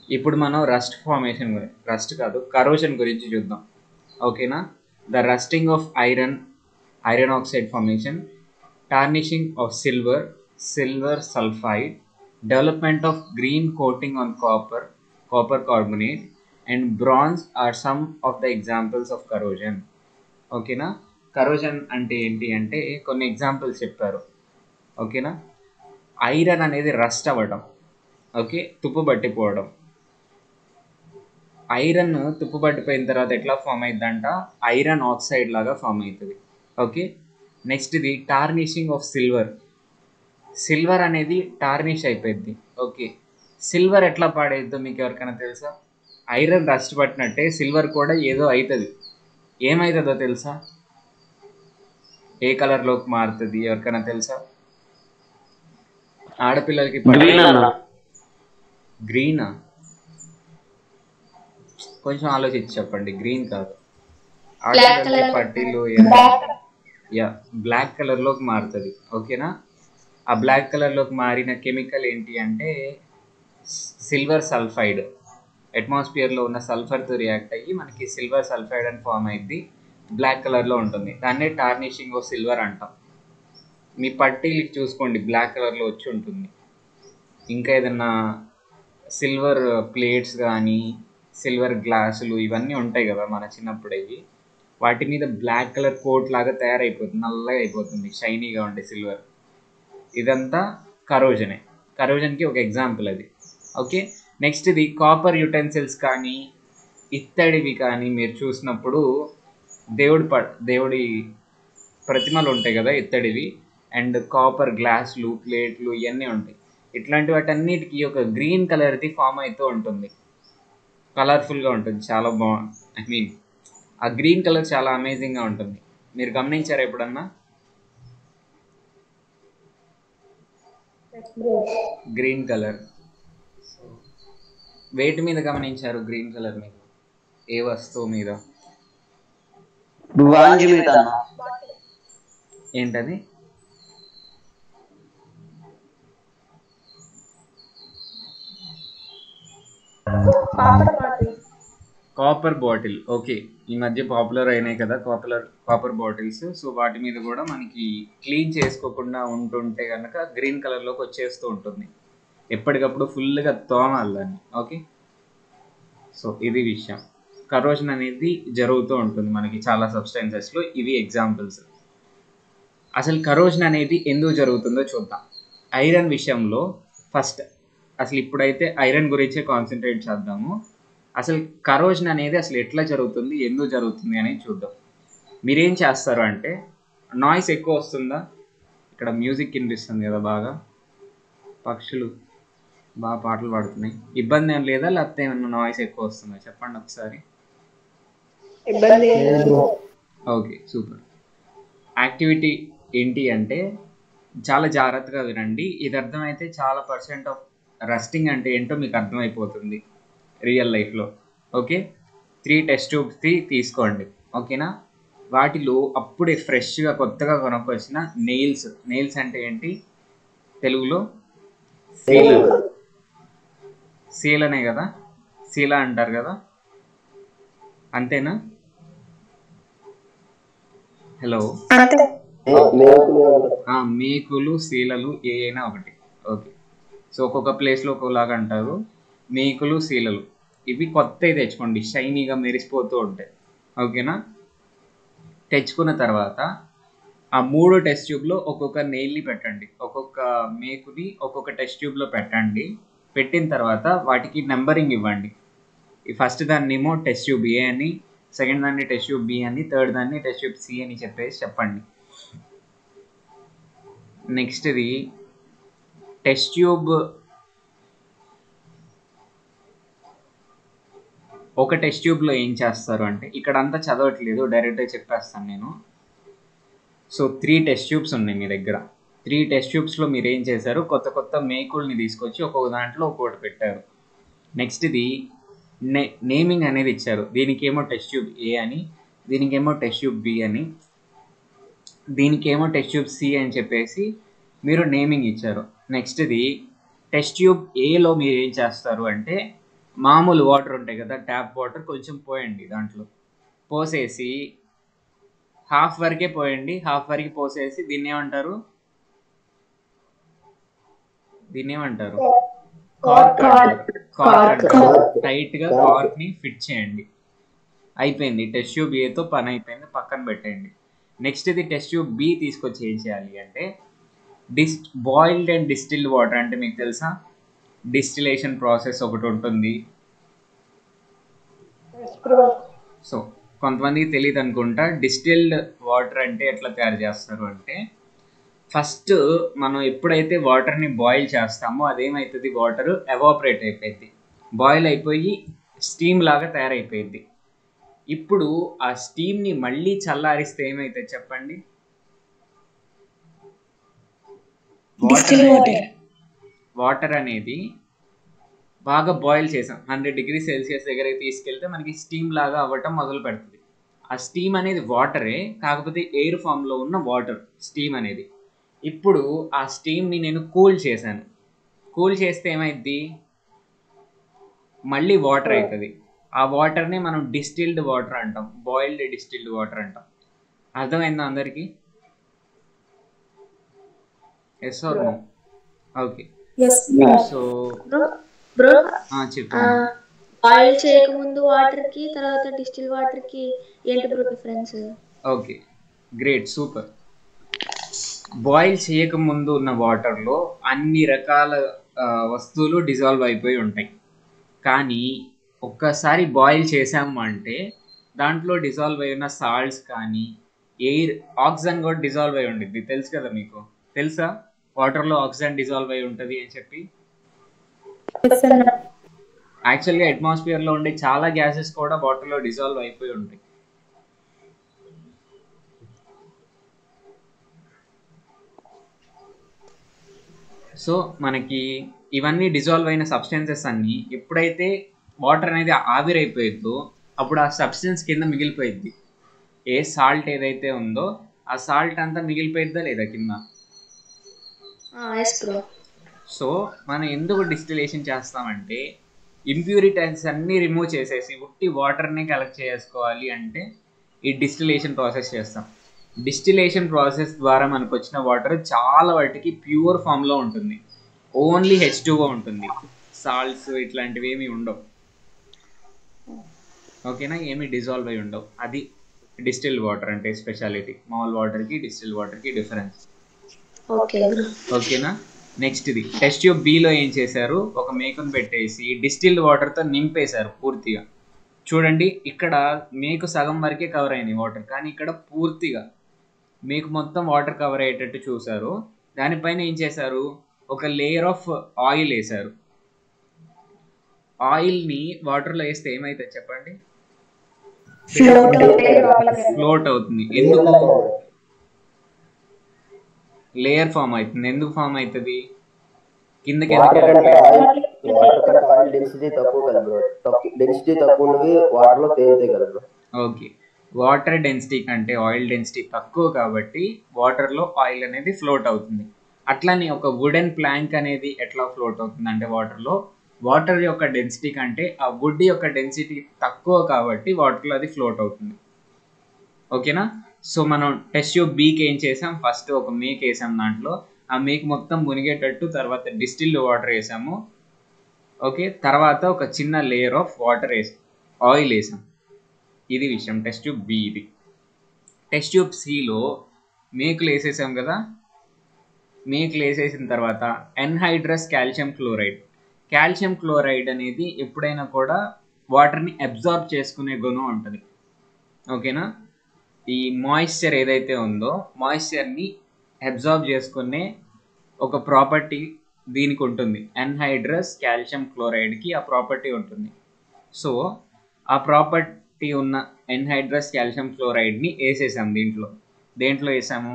ఇప్పుడు మనం rust formation గురించి రస్ట్ కాదు కరోజన్ గురించి చూద్దాం ఓకేనా the rusting of iron iron oxide formation tarnishing of silver silver sulphide development of green coating on copper copper carbonate and bronze are some of the examples of corrosion ఓకేనా corrosion అంటే ఏంటి అంటే కొన్ని examples చెప్పారు ఓకేనా iron అనేది rust అవ్వడం okay తుప్పు పట్టిపోవడం ఐరన్ తుప్పు పట్టిపోయిన తర్వాత ఎట్లా ఫామ్ అవుతుందంట ఐరన్ ఆక్సైడ్ లాగా ఫామ్ అవుతుంది ఓకే నెక్స్ట్ ఇది టార్నిషింగ్ ఆఫ్ సిల్వర్ సిల్వర్ అనేది టార్నిష్ అయిపోయింది ఓకే సిల్వర్ ఎట్లా పాడైద్దో మీకు ఎవరికైనా తెలుసా ఐరన్ రస్ట్ పట్టినట్టే సిల్వర్ కూడా ఏదో అవుతుంది ఏమవుతుందో తెలుసా ఏ కలర్లోకి మారుతుంది ఎవరికైనా తెలుసా ఆడపిల్లలకి గ్రీన్ అన్న గ్రీనా కొంచెం ఆలోచించి చెప్పండి గ్రీన్ కాదు ఆడపిల్లలకి పట్టీలు యా బ్లాక్ కలర్లోకి మారుతుంది ఓకేనా ఆ బ్లాక్ కలర్లోకి మారిన కెమికల్ ఏంటి అంటే సిల్వర్ సల్ఫైడ్ అట్మాస్ఫియర్లో ఉన్న సల్ఫర్తో రియాక్ట్ అయ్యి మనకి సిల్వర్ సల్ఫైడ్ అని ఫామ్ అయింది బ్లాక్ కలర్లో ఉంటుంది దాన్నే టార్నిషింగ్ ఆఫ్ సిల్వర్ అంటాం మీ పట్టీలు చూసుకోండి బ్లాక్ కలర్లో వచ్చి ఉంటుంది ఇంకా ఏదన్నా సిల్వర్ ప్లేట్స్ కానీ సిల్వర్ గ్లాసులు ఇవన్నీ ఉంటాయి కదా మన చిన్నప్పుడు అవి వాటి మీద బ్లాక్ కలర్ కోట్ లాగా తయారైపోతుంది నల్లగా అయిపోతుంది షైనీగా ఉండే సిల్వర్ ఇదంతా కరోజనే కరోజన్కి ఒక ఎగ్జాంపుల్ అది ఓకే నెక్స్ట్ ఇది కాపర్ యుటెన్సిల్స్ కానీ ఇత్తడివి కానీ మీరు చూసినప్పుడు దేవుడి ప దేవుడి ప్రతిమలు ఉంటాయి కదా ఇత్తడివి అండ్ కాపర్ గ్లాసులు ప్లేట్లు ఇవన్నీ ఉంటాయి ఇట్లాంటి వాటన్నిటికీ ఒక గ్రీన్ కలర్ది ఫామ్ అవుతూ ఉంటుంది కలర్ఫుల్గా ఉంటుంది చాలా బా ఐ మీన్ ఆ గ్రీన్ కలర్ చాలా అమేజింగ్గా ఉంటుంది మీరు గమనించారా ఎప్పుడన్నా గ్రీన్ కలర్ వేటి మీద గమనించారు గ్రీన్ కలర్ మీద ఏ వస్తువు మీద వాంజి మీద అన్న ఏంటది కాపర్ బాటిల్ ఓకే ఈ మధ్య పాపులర్ అయినాయి కదా కాపర్ కాపర్ బాటిల్స్ సో వాటి మీద కూడా మనకి క్లీన్ చేసుకోకుండా ఉంటుంటే కనుక గ్రీన్ కలర్లోకి వచ్చేస్తూ ఉంటుంది ఎప్పటికప్పుడు ఫుల్గా తోమాలి దాన్ని ఓకే సో ఇది విషయం కరోజన్ అనేది జరుగుతూ ఉంటుంది మనకి చాలా సబ్స్టెన్సెస్లో ఇవి ఎగ్జాంపుల్స్ అసలు కరోజన్ అనేది ఎందుకు జరుగుతుందో చూద్దాం ఐరన్ విషయంలో ఫస్ట్ అసలు ఇప్పుడైతే ఐరన్ గురించే కాన్సన్ట్రేట్ చేద్దాము అసలు కరోజన్ అనేది అసలు ఎట్లా జరుగుతుంది ఎందుకు జరుగుతుంది అనేది చూద్దాం మీరేం చేస్తారు అంటే నాయిస్ ఎక్కువ వస్తుందా ఇక్కడ మ్యూజిక్ వినిపిస్తుంది కదా బాగా పక్షులు బాగా పాటలు పాడుతున్నాయి ఇబ్బంది ఏం లేదా లేకపోతే ఏమన్నా నాయిస్ ఎక్కువ వస్తుందా చెప్పండి ఒకసారి ఇబ్బంది ఓకే సూపర్ యాక్టివిటీ ఏంటి అంటే చాలా జాగ్రత్తగా వినండి ఇది అర్థమైతే చాలా పర్సెంట్ ఆఫ్ రస్టింగ్ అంటే ఏంటో మీకు అర్థమైపోతుంది రియల్ లైఫ్లో ఓకే త్రీ టెస్ట్ ట్యూబ్స్ది తీసుకోండి ఓకేనా వాటిలో అప్పుడే ఫ్రెష్గా కొత్తగా కొనుక్కొచ్చిన నెయిల్స్ నెయిల్స్ అంటే ఏంటి తెలుగులో సీల సీలనే కదా సీల అంటారు కదా అంతేనా హలో ఆ, మేకులు శీలలు ఏ అయినా ఒకటి ఓకే సో ఒక్కొక్క ప్లేస్లో ఒక్కోలాగా అంటారు మేకులు శీలలు ఇవి కొత్తవి తెచ్చుకోండి షైనీగా మెరిసిపోతూ ఉంటాయి ఓకేనా తెచ్చుకున్న తర్వాత ఆ మూడు టెస్ట్ ట్యూబ్లో ఒక్కొక్క నెయిల్ని పెట్టండి ఒక్కొక్క మేకుని ఒక్కొక్క టెస్ట్ ట్యూబ్లో పెట్టండి పెట్టిన తర్వాత వాటికి నెంబరింగ్ ఇవ్వండి ఈ ఫస్ట్ దాన్నేమో టెస్ట్ ట్యూబ్ ఏ అని సెకండ్ దాన్ని టెస్ట్ ట్యూబ్ బి అని థర్డ్ దాన్ని టెస్ట్ ట్యూబ్ సి అని చెప్పేసి చెప్పండి నెక్స్ట్ ఇది టెస్ట్ ట్యూబ్ ఒక టెస్ట్ ట్యూబ్లో ఏం చేస్తారు అంటే ఇక్కడ అంతా చదవట్లేదు డైరెక్ట్గా చెప్పేస్తాను నేను సో త్రీ టెస్ట్ ట్యూబ్స్ ఉన్నాయి మీ దగ్గర త్రీ టెస్ట్ ట్యూబ్స్లో మీరు ఏం చేశారు కొత్త కొత్త మేకుల్ని తీసుకొచ్చి ఒక్కొక్క దాంట్లో ఒక్కొక్కటి పెట్టారు నెక్స్ట్ ఇది నే నేమింగ్ అనేది ఇచ్చారు దీనికేమో టెస్ట్ ట్యూబ్ ఏ అని దీనికేమో టెస్ట్ ట్యూబ్ బి అని దీనికేమో టెస్ట్ ట్యూబ్ సి అని చెప్పేసి మీరు నేమింగ్ ఇచ్చారు నెక్స్ట్ ఇది టెస్ట్ ట్యూబ్ ఏలో మీరు ఏం చేస్తారు అంటే మామూలు వాటర్ ఉంటాయి కదా ట్యాప్ వాటర్ కొంచెం పోయండి దాంట్లో పోసేసి హాఫ్ వరకే పోయండి హాఫ్ వరకు పోసేసి దీన్ని ఏమంటారు దీన్ని ఏమంటారు కార్క్ అంటారు కార్క్ అంటారు టైట్ గా కార్క్ ని ఫిట్ చేయండి అయిపోయింది టెస్ట్ ట్యూబ్ ఏతో పని అయిపోయింది పక్కన పెట్టండి నెక్స్ట్ ఇది టెస్ట్ ట్యూబ్ బి తీసుకొచ్చి ఏం చేయాలి అంటే this boiled and distilled water అంటే మీకు తెలుసా డిస్టిలేషన్ ప్రాసెస్ ఒకటి ఉంటుంది సో కొంతమందికి తెలియదు అనుకుంటా డిస్టిల్డ్ వాటర్ అంటే ఎట్లా తయారు చేస్తారు అంటే ఫస్ట్ మనం ఎప్పుడైతే వాటర్ని బాయిల్ చేస్తామో అదేమవుతుంది వాటర్ ఎవాపరేట్ అయిపోయింది బాయిల్ అయిపోయి స్టీమ్ లాగా తయారైపోయింది ఇప్పుడు ఆ స్టీమ్ని మళ్ళీ చల్లారిస్తే ఏమైతుంది చెప్పండి వాటర్ అనేది వాటర్ అనేది బాగా బాయిల్ చేసాం హండ్రెడ్ డిగ్రీ సెల్సియస్ దగ్గరికి తీసుకెళ్తే మనకి స్టీమ్ లాగా అవ్వటం మొదలు పెడుతుంది ఆ స్టీమ్ అనేది వాటరే కాకపోతే ఎయిర్ ఫామ్లో ఉన్న వాటర్ స్టీమ్ అనేది ఇప్పుడు ఆ స్టీమ్ని నేను కూల్ చేశాను కూల్ చేస్తే ఏమైద్ది మళ్ళీ వాటర్ అవుతుంది ఆ వాటర్ని మనం డిస్టిల్డ్ వాటర్ అంటాం బాయిల్డ్ డిస్టిల్డ్ వాటర్ అంటాం అర్థమైందా అందరికీ yes or no okay yes so bro చెప్పండి బాయిల్ చేయకముందు వాటర్ కి తర్వాత డిస్టిల్ వాటర్ కి ఏంటి bro difference okay great super boil చేయకముందు ఉన్న వాటర్లో అన్ని రకాల ఆ, వస్తువులు డిజాల్వ్ అయిపోయి ఉంటాయి కానీ ఒక్కసారి బాయిల్ చేసాము అంటే దాంట్లో డిజాల్వ్ అయి ఉన్న సాల్ట్స్ కానీ ఎయిర్ ఆక్సిజన్ కూడా డిజాల్వ్ అయి ఉండిద్ది తెలుసు కదా మీకు తెలుసా వాటర్లో ఆక్సిజన్ డిజాల్వ్ అయి ఉంటుంది అని చెప్పి యాక్చువల్గా అట్మాస్ఫియర్లో ఉండే చాలా గ్యాసెస్ కూడా వాటర్లో డిజాల్వ్ అయిపోయి ఉంటాయి సో మనకి ఇవన్నీ డిజాల్వ్ అయిన సబ్స్టెన్సెస్ అన్ని ఎప్పుడైతే వాటర్ అనేది ఆవిరైపోయిద్దో అప్పుడు ఆ సబ్స్టెన్స్ కింద మిగిలిపోయిద్ది ఏ సాల్ట్ ఏదైతే ఉందో ఆ సాల్ట్ అంతా మిగిలిపోయిద్దా లేదా కింద ఎస్ బ్రో సో మనం ఎందుకు డిస్టిలేషన్ చేస్తామంటే ఇంప్యూరిటీస్ అన్నీ రిమూవ్ చేసేసి ఉట్టి వాటర్ని కలెక్ట్ చేసుకోవాలి అంటే ఈ డిస్టిలేషన్ ప్రాసెస్ చేస్తాం డిస్టిలేషన్ ప్రాసెస్ ద్వారా మనకు వచ్చిన వాటర్ చాలా వాటికి ప్యూర్ ఫామ్లో ఉంటుంది ఓన్లీ హెచ్ ఉంటుంది సాల్ట్స్ ఇట్లాంటివి ఏమి ఉండవు ఓకేనా ఏమి డిజాల్వ్ అయి ఉండవు అది డిస్టిల్ వాటర్ అంటే స్పెషాలిటీ మామూలు వాటర్కి డిస్టిల్ వాటర్కి డిఫరెన్స్ ఓకే బ్రో ఓకేనా నెక్స్ట్ ఇది టెస్ట్ ట్యూబ్ బిలో ఏం చేశారు ఒక మేకును పెట్టేసి డిస్టిల్డ్ వాటర్తో నింపేశారు పూర్తిగా చూడండి ఇక్కడ మేకు సగం వరకే కవర్ అయింది వాటర్ కానీ ఇక్కడ పూర్తిగా మీకు మొత్తం వాటర్ కవర్ అయ్యేటట్టు చూశారు దానిపైన ఏం చేశారు ఒక లేయర్ ఆఫ్ ఆయిల్ వేశారు ఆయిల్ని వాటర్లో వేస్తే ఏమవుతుంది చెప్పండి ఫ్లోట్ అవుతుంది ఎందుకు లేయర్ ఫామ్ అవుతుంది ఎందుకు ఫామ్ అవుతుంది కిందకి ఎందుకు వాటర్ కంటే వెళ్ళట్లేదు? ఆయిల్ వాటర్ కంటే ఆయిల్ డెన్సిటీ తక్కువ కదా బ్రో డెన్సిటీ తక్కువ ఉన్నవి వాటర్ లో తేలుతాయి కదా బ్రో ఓకే వాటర్ డెన్సిటీ కంటే ఆయిల్ డెన్సిటీ తక్కువ కాబట్టి వాటర్లో ఆయిల్ అనేది ఫ్లోట్ అవుతుంది అట్లనే ఒక వుడెన్ ప్లాంక్ అనేది ఎట్లా ఫ్లోట్ అవుతుంది అంటే వాటర్లో వాటర్ యొక్క డెన్సిటీ కంటే ఆ వుడ్ యొక్క డెన్సిటీ తక్కువ కాబట్టి వాటర్లో అది ఫ్లోట్ అవుతుంది ఓకేనా సో మనం టెస్ట్ ట్యూబ్ బీకి ఏం చేసాం ఫస్ట్ ఒక మేక్ వేసాం దాంట్లో ఆ మేక్ మొత్తం మునిగేటట్టు తర్వాత డిస్టిల్డ్ వాటర్ వేసాము ఓకే తర్వాత ఒక చిన్న లేయర్ ఆఫ్ వాటర్ వేసాం ఆయిల్ వేసాం ఇది విషయం టెస్ట్ ట్యూబ్ బి ఇది టెస్ట్ ట్యూబ్ సిలో మేకులు వేసేసాం కదా మేకులు వేసేసిన తర్వాత anhydrous calcium chloride calcium chloride అనేది ఎప్పుడైనా కూడా వాటర్ని అబ్జార్బ్ చేసుకునే గుణం ఉంటుంది ఓకేనా ఈ మాయిశ్చర్ ఏదైతే ఉందో మాయిశ్చర్ని అబ్జార్బ్ చేసుకునే ఒక ప్రాపర్టీ దీనికి ఉంటుంది ఎన్హైడ్రస్ కాల్షియం క్లోరైడ్కి ఆ ప్రాపర్టీ ఉంటుంది సో ఆ ప్రాపర్టీ ఉన్న ఎన్హైడ్రస్ కాల్షియం క్లోరైడ్ని వేసేసాం దీంట్లో దేంట్లో వేసాము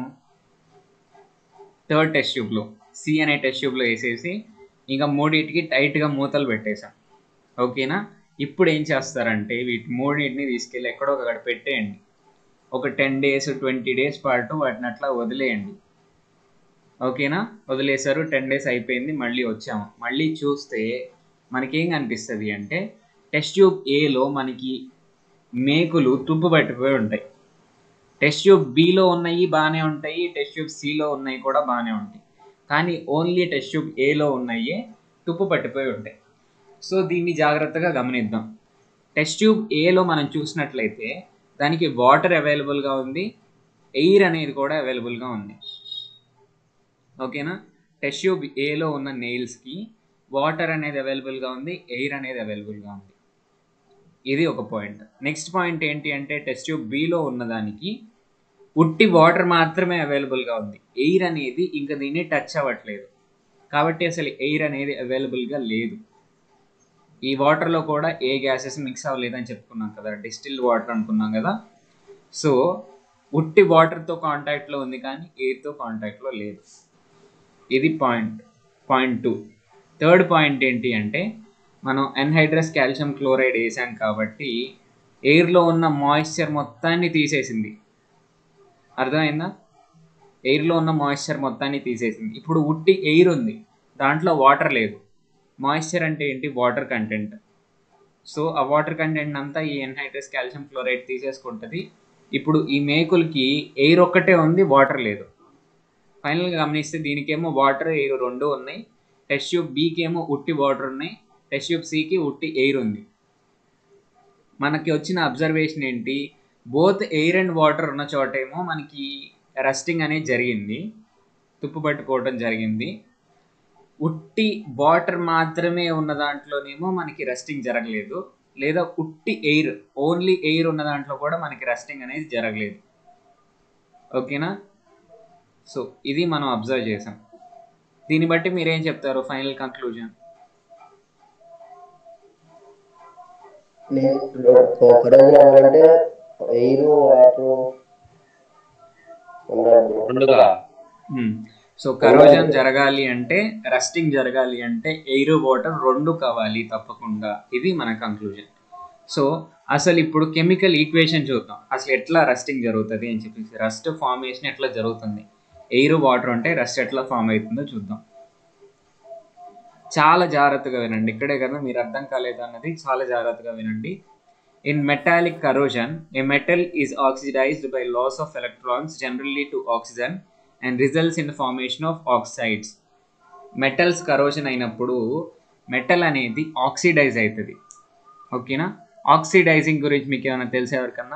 థర్డ్ టెస్ట్ ట్యూబ్లో సి అనే టెస్ట్ ట్యూబ్లో వేసేసి ఇంకా మూడింటికి టైట్గా మూతలు పెట్టేసాం ఓకేనా ఇప్పుడు ఏం చేస్తారంటే వీటి మూడింటిని తీసుకెళ్ళి ఎక్కడో ఒకక్కడ పెట్టేయండి ఒక టెన్ డేస్ ట్వంటీ డేస్ పాటు వాటిని అట్లా వదిలేయండి ఓకేనా వదిలేశారు టెన్ డేస్ అయిపోయింది మళ్ళీ వచ్చాము మళ్ళీ చూస్తే మనకేం కనిపిస్తుంది అంటే టెస్ట్ ట్యూబ్ ఏలో మనకి మేకులు తుప్పు పట్టిపోయి ఉంటాయి టెస్ట్ ట్యూబ్ బిలో ఉన్నాయి బాగానే ఉంటాయి టెస్ట్ ట్యూబ్ సిలో ఉన్నాయి కూడా బాగానే ఉంటాయి కానీ ఓన్లీ టెస్ట్ ట్యూబ్ ఏలో ఉన్నాయి తుప్పు పట్టిపోయి ఉంటాయి సో దీన్ని జాగ్రత్తగా గమనిద్దాం టెస్ట్ ట్యూబ్ ఏలో మనం చూసినట్లయితే దానికి వాటర్ అవైలబుల్గా ఉంది ఎయిర్ అనేది కూడా అవైలబుల్గా ఉంది ఓకేనా టెస్ట్ ట్యూబ్ ఏలో ఉన్న నెయిల్స్కి వాటర్ అనేది అవైలబుల్గా ఉంది ఎయిర్ అనేది అవైలబుల్గా ఉంది ఇది ఒక పాయింట్ నెక్స్ట్ పాయింట్ ఏంటి అంటే టెస్ట్ ట్యూబ్ బిలో ఉన్నదానికి ఉట్టి వాటర్ మాత్రమే అవైలబుల్గా ఉంది ఎయిర్ అనేది ఇంకా దీన్ని టచ్ అవ్వట్లేదు కాబట్టి అసలు ఎయిర్ అనేది అవైలబుల్గా లేదు ఈ వాటర్లో కూడా ఏ గ్యాసెస్ మిక్స్ అవ్వలేదని చెప్పుకున్నాం కదా డిస్టిల్డ్ వాటర్ అనుకున్నాం కదా సో ఉట్టి వాటర్తో కాంటాక్ట్లో ఉంది కానీ ఎయిర్తో కాంటాక్ట్లో లేదు ఇది point point two third point ఏంటి అంటే మనం ఎన్హైడ్రస్ కాల్షియం క్లోరైడ్ వేసాం కాబట్టి ఎయిర్లో ఉన్న మాయిశ్చర్ మొత్తాన్ని తీసేసింది అర్థమైందా ఎయిర్లో ఉన్న మాయిశ్చర్ మొత్తాన్ని తీసేసింది ఇప్పుడు ఉట్టి ఎయిర్ ఉంది దాంట్లో వాటర్ లేదు మాయిశ్చర్ అంటే ఏంటి వాటర్ కంటెంట్ సో ఆ వాటర్ కంటెంట్ అంతా ఈ ఎన్హైడ్రస్ కాల్షియం క్లోరైడ్ తీసేసుకుంటుంది ఇప్పుడు ఈ మేకులకి ఎయిర్ ఒక్కటే ఉంది వాటర్ లేదు ఫైనల్గా గమనిస్తే దీనికేమో వాటర్ ఎయిర్ రెండు ఉన్నాయి టెస్ట్ ట్యూబ్ బీకి ఏమో ఉట్టి వాటర్ ఉన్నాయి టెస్ట్ ట్యూబ్ సికి ఉట్టి ఎయిర్ ఉంది మనకి వచ్చిన అబ్జర్వేషన్ ఏంటి బోత్ ఎయిర్ అండ్ వాటర్ ఉన్న చోటేమో మనకి రస్టింగ్ అనేది జరిగింది తుప్పు పట్టుకోవడం జరిగింది ఉట్టి వాటర్ మాత్రమే ఉన్న దాంట్లోనేమో మనకి రస్టింగ్ జరగలేదు లేదా ఉట్టి ఎయిర్ ఓన్లీ ఎయిర్ ఉన్న దాంట్లో కూడా మనకి రస్టింగ్ అనేది జరగలేదు ఓకేనా సో ఇది మనం అబ్జర్వ్ చేసాం దీన్ని బట్టి మీరేం చెప్తారు ఫైనల్ కంక్లూజన్ కరోజన్ అవ్వాలంటే ఎయిర్ వాటర్ ఉండాలి bro. రెండుగా సో కరోజన్ జరగాలి అంటే రస్టింగ్ జరగాలి అంటే ఎయిర్ వాటర్ రెండు కావాలి తప్పకుండా ఇది మన కంక్లూజన్ సో అసలు ఇప్పుడు కెమికల్ ఈక్వేషన్ చూద్దాం అసలు ఎట్లా రస్టింగ్ జరుగుతుంది అని చెప్పేసి రస్ట్ ఫార్మేషన్ ఎట్లా జరుగుతుంది ఎయిర్ వాటర్ అంటే రస్ట్ ఎట్లా ఫామ్ అవుతుందో చూద్దాం చాలా జాగ్రత్తగా వినండి ఇక్కడే కదా మీరు అర్థం కాలేదు అన్నది చాలా జాగ్రత్తగా వినండి in metallic corrosion a metal is oxidised by loss of electrons generally to oxygen and results in the formation of oxides metals corrosion అయినప్పుడు మెటల్ అనేది ఆక్సిడైజ్ అవుతుంది ఓకేనా ఆక్సిడైజింగ్ గురించి మీకు ఏమైనా తెలిసే ఎవరికన్నా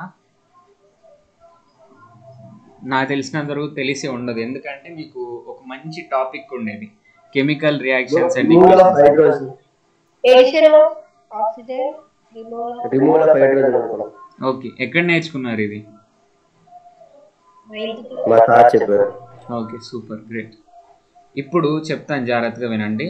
నాకు తెలిసినంత వరకు తెలిసి ఉండదు ఎందుకంటే మీకు ఒక మంచి టాపిక్ ఉండేది chemical reactions and removal of hydrogen ఏషియన్ oxygen removal removal of hydrogen అనుకున్నాం ఓకే ఎక్కడ నేర్చుకున్నారు ఇది మా సార్ చెప్పారు ఓకే సూపర్ గ్రేట్ ఇప్పుడు చెప్తాను జాగ్రత్తగా వినండి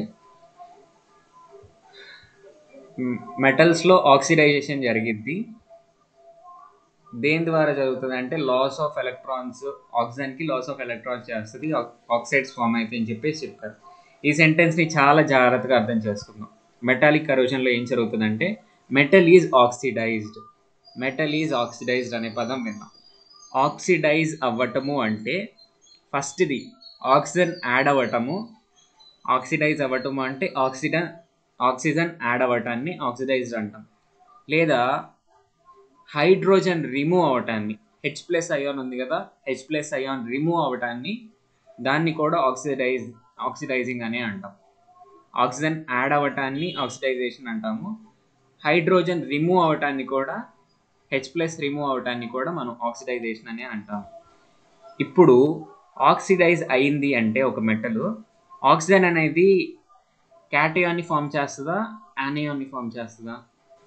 మెటల్స్లో ఆక్సిడైజేషన్ జరిగిద్ది దేని ద్వారా జరుగుతుంది అంటే లాస్ ఆఫ్ ఎలక్ట్రాన్స్ ఆక్సిజన్కి లాస్ ఆఫ్ ఎలక్ట్రాన్స్ చేస్తుంది ఆక్సైడ్స్ ఫామ్ అవుతాయి అని చెప్పేసి చెప్పారు ఈ సెంటెన్స్ని చాలా జాగ్రత్తగా అర్థం చేసుకుందాం మెటాలిక్ కరోజన్లో ఏం జరుగుతుందంటే metal is oxidised metal is oxidised అనే పదం విన్నాం ఆక్సిడైజ్ అవ్వటము అంటే ఫస్ట్ది ఆక్సిజన్ యాడ్ అవ్వటము ఆక్సిడైజ్ అవ్వటము అంటే ఆక్సిజన్ ఆక్సిజన్ యాడ్ అవ్వటాన్ని ఆక్సిడైజ్డ్ అంటాం లేదా హైడ్రోజన్ రిమూవ్ అవటాన్ని హెచ్ ప్లస్ అయాన్ ఉంది కదా హెచ్ ప్లస్ అయాన్ రిమూవ్ అవటాన్ని దాన్ని కూడా ఆక్సిడైజ్ ఆక్సిడైజింగ్ అనే అంటాం ఆక్సిజన్ యాడ్ అవ్వటాన్ని ఆక్సిడైజేషన్ అంటాము హైడ్రోజన్ రిమూవ్ అవటాన్ని కూడా హెచ్ ప్లస్ రిమూవ్ అవటాన్ని కూడా మనం ఆక్సిడైజేషన్ అనే అంటాం ఇప్పుడు ఆక్సిడైజ్ అయింది అంటే ఒక మెటల్ ఆక్సిజన్ అనేది క్యాటయాన్ని ఫామ్ చేస్తుందా యానియాన్ని ఫామ్ చేస్తుందా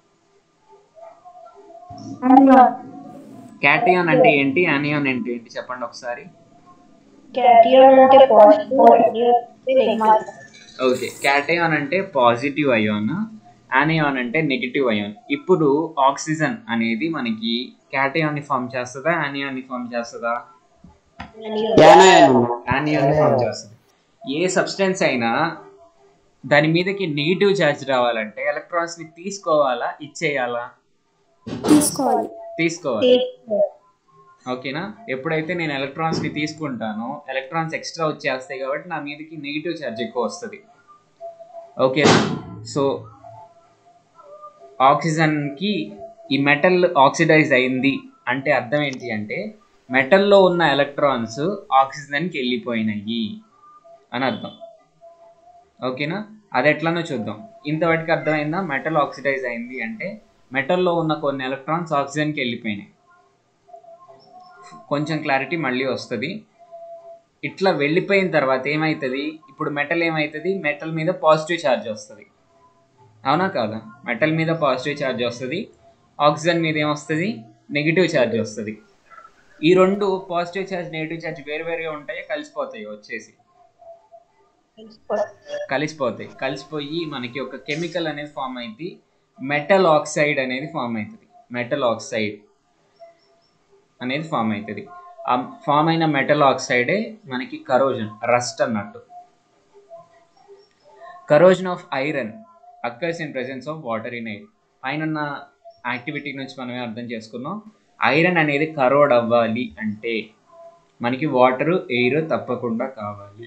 క్యాటయాన్ అంటే ఏంటి యానియాన్ అంటే ఏంటి చెప్పండి ఒకసారి క్యాటియన్ అంటే పాజిటివ్ అంటే నెగటివ్ ఓకే క్యాటయాన్ అంటే పాజిటివ్ అయాన్ యానియాన్ అంటే నెగిటివ్ అయాన్ ఇప్పుడు ఆక్సిజన్ అనేది మనకి క్యాటయాన్ని ఫామ్ చేస్తుందా యానియాన్ని ఫామ్ చేస్తుందా యానియాన్ని ఫామ్ చేస్తుంది ఏ సబ్స్టెన్స్ అయినా దాని మీదకి నెగిటివ్ ఛార్జ్ రావాలంటే ఎలక్ట్రాన్స్ ని తీసుకోవాలా ఇచ్చేయాలా తీసుకోవాలి తీసుకోవాలి ఓకేనా ఎప్పుడైతే నేను ఎలక్ట్రాన్స్ ని తీసుకుంటానో ఎలక్ట్రాన్స్ ఎక్స్ట్రా వచ్చేస్తాయి కాబట్టి నా మీదకి నెగిటివ్ ఛార్జ్ ఎక్కువ వస్తుంది ఓకేనా సో ఆక్సిజన్కి ఈ మెటల్ ఆక్సిడైజ్ అయింది అంటే అర్థం ఏంటి అంటే మెటల్లో ఉన్న ఎలక్ట్రాన్స్ ఆక్సిజన్కి వెళ్ళిపోయినాయి అని అర్థం ఓకేనా అది ఎట్లనో చూద్దాం ఇంతవరకు అర్థమైందా మెటల్ ఆక్సిడైజ్ అయింది అంటే మెటల్లో ఉన్న కొన్ని ఎలక్ట్రాన్స్ ఆక్సిజన్కి వెళ్ళిపోయినాయి కొంచెం క్లారిటీ మళ్ళీ వస్తుంది ఇట్లా వెళ్ళిపోయిన తర్వాత ఏమవుతుంది ఇప్పుడు మెటల్ ఏమవుతుంది మెటల్ మీద పాజిటివ్ ఛార్జ్ వస్తుంది అవునా కాదా మెటల్ మీద పాజిటివ్ ఛార్జ్ వస్తుంది ఆక్సిజన్ మీద ఏమొస్తుంది నెగిటివ్ ఛార్జ్ వస్తుంది ఈ రెండు పాజిటివ్ ఛార్జ్ నెగిటివ్ ఛార్జ్ వేరు వేరుగా ఉంటాయి కలిసిపోతాయి వచ్చేసి కలిసిపోతాయి కలిసిపోయి మనకి ఒక కెమికల్ అనేది ఫామ్ అయింది మెటల్ ఆక్సైడ్ అనేది ఫామ్ అవుతుంది మెటల్ ఆక్సైడ్ అనేది ఫామ్ అవుతుంది ఆ ఫామ్ అయిన మెటల్ ఆక్సైడే మనకి కరోజన్ రస్ట్ అన్నట్టు corrosion of iron occurs in presence of water in air పైన ఉన్న యాక్టివిటీ నుంచి మనమే అర్థం చేసుకున్నాం ఐరన్ అనేది కరోడ్ అవ్వాలి అంటే మనకి వాటర్ ఎయిర్ తప్పకుండా కావాలి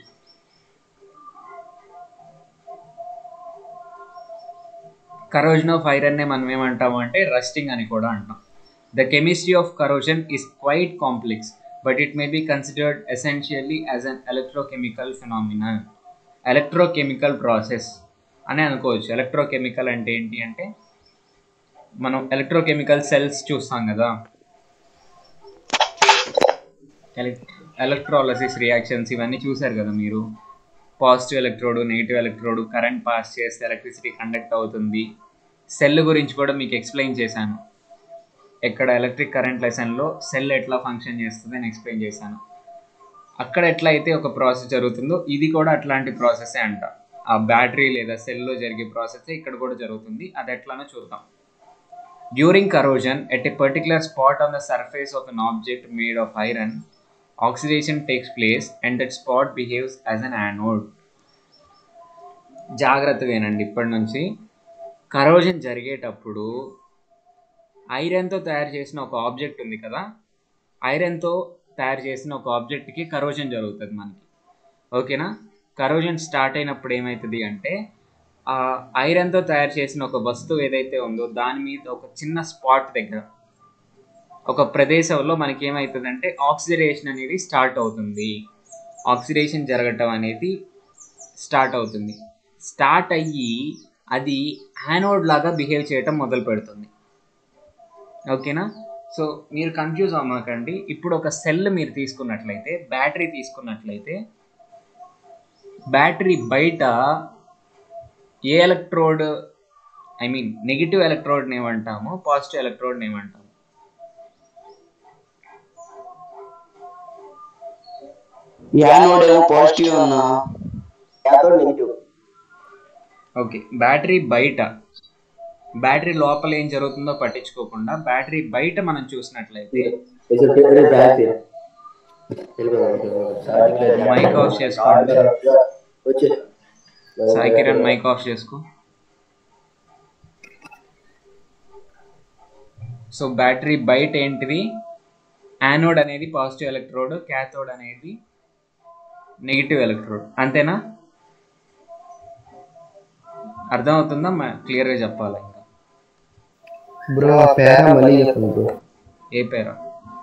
కరోజన్ ఆఫ్ ఐరన్నే మనం ఏమంటాము అంటే రస్టింగ్ అని కూడా అంటాం the chemistry of corrosion is quite complex but it may be considered essentially as an electrochemical phenomenal electrochemical process అని అనుకోవచ్చు ఎలక్ట్రోకెమికల్ అంటే ఏంటి అంటే మనం ఎలక్ట్రోకెమికల్ సెల్స్ చూస్తాం కదా ఎలక్ట్రాలసిస్ రియాక్షన్స్ ఇవన్నీ చూసారు కదా మీరు positive electrode negative electrode current pass చేస్తే ఎలక్ట్రిసిటీ కండక్ట్ అవుతుంది సెల్ గురించి కూడా మీకు ఎక్స్ప్లెయిన్ చేశాను ఎక్కడ ఎలక్ట్రిక్ కరెంట్ లెసన్లో సెల్ ఎట్లా ఫంక్షన్ చేస్తుంది అని ఎక్స్ప్లెయిన్ చేశాను అక్కడ ఎట్లా అయితే ఒక ప్రాసెస్ జరుగుతుందో ఇది కూడా అట్లాంటి ప్రాసెసే అంట ఆ బ్యాటరీ లేదా సెల్లో జరిగే ప్రాసెస్ ఇక్కడ కూడా జరుగుతుంది అది ఎట్లానో చూద్దాం during corrosion at a particular spot on the surface of an object made of iron oxidation takes place and that spot behaves as an anode జాగ్రత్తగా వినండి ఇప్పటి నుంచి కరోజన్ జరిగేటప్పుడు ఐరన్తో తయారు చేసిన ఒక ఆబ్జెక్ట్ ఉంది కదా ఐరన్తో తయారు చేసిన ఒక ఆబ్జెక్ట్కి కరోజన్ జరుగుతుంది మనకి ఓకేనా కరోజన్ స్టార్ట్ అయినప్పుడు ఏమవుతుంది అంటే ఆ ఐరన్తో తయారు చేసిన ఒక వస్తువు ఏదైతే ఉందో దాని మీద ఒక చిన్న స్పాట్ దగ్గర ఒక ప్రదేశంలో మనకి ఏమవుతుందంటే ఆక్సిడేషన్ అనేది స్టార్ట్ అవుతుంది ఆక్సిడేషన్ జరగటం అనేది స్టార్ట్ అవుతుంది స్టార్ట్ అయ్యి అది యానోడ్ లాగా బిహేవ్ చేయటం మొదలు పెడుతుంది ఓకేనా సో మీరు కన్ఫ్యూజ్ అవ్వమాకండి ఇప్పుడు ఒక సెల్ మీరు తీసుకున్నట్లయితే బ్యాటరీ తీసుకున్నట్లయితే బ్యాటరీ బయట ఏ ఎలక్ట్రోడ్ ఐ మీన్ నెగిటివ్ ఎలక్ట్రోడ్ని ఏమంటాము పాజిటివ్ ఎలక్ట్రోడ్ని ఏమంటాము యానోడ్ ఏమో పాజిటివ్ అన్నా క్యాథోడ్ నెగిటివ్ ఓకే బ్యాటరీ బయట బ్యాటరీ లోపల ఏం జరుగుతుందో పట్టించుకోకుండా బ్యాటరీ బయట మనం చూసినట్లయితే మైక్ ఆఫ్ చేసుకోండి వచ్చే సాయి కిరణ్ మైక్ ఆఫ్ చేసుకో సో బ్యాటరీ బయట ఏంటిది యానోడ్ అనేది పాజిటివ్ ఎలక్ట్రోడ్ క్యాథోడ్ అనేది నెగిటివ్ ఎలక్ట్రోడ్ అంతేనా అర్థమవుతుందా క్లియర్గా చెప్పాలి ఇంకా బ్రో పేర మళ్ళీ చెప్పండి బ్రో ఏ పేరా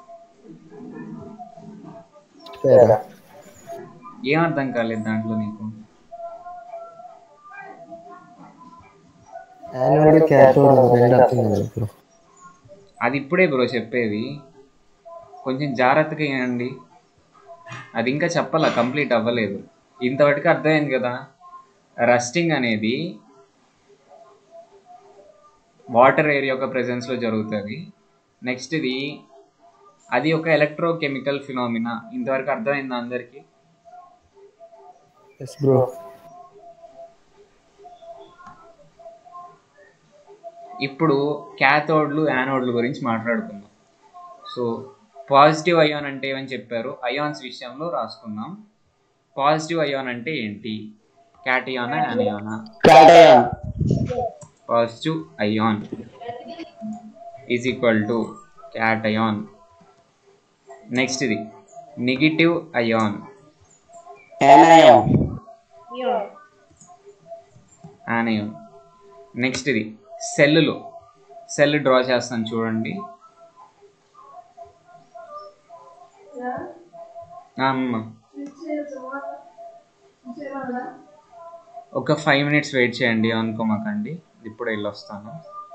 పేర ఏం అర్థం కాలేదు దాంట్లో నీకు యానోడ్ క్యాథోడ్ రెండు అర్థం కదా బ్రో అది ఇప్పుడే బ్రో చెప్పేది కొంచెం జాగ్రత్తగా వినండి అది ఇంకా చెప్పాలా కంప్లీట్ అవ్వలేదు ఇంతవరకు అర్థమైంది కదా రస్టింగ్ అనేది వాటర్ ఎయిర్ యొక్క ప్రెజెన్స్లో జరుగుతుంది నెక్స్ట్ ఇది అది ఒక ఎలక్ట్రోకెమికల్ ఫినామినా ఇంతవరకు అర్థమైందా అందరికీ ఎస్ బ్రో ఇప్పుడు క్యాథోడ్లు యానోడ్ల గురించి మాట్లాడుకుందాం సో పాజిటివ్ అయాన్ అంటే ఏమని చెప్పారు అయాన్స్ విషయంలో రాసుకుందాం పాజిటివ్ అయాన్ అంటే ఏంటి క్యాటియానా యానియానా cation positive ion is equal to cation next ఇది negative ion anion anion next ఇది సెల్లులు సెల్ డ్రా చేస్తాను చూడండి ఆ, అమ్మ ఒక ఫైవ్ మినిట్స్ వెయిట్ చేయండి అనుకోమాకండి ఇప్పుడు వెళ్ళొస్తాను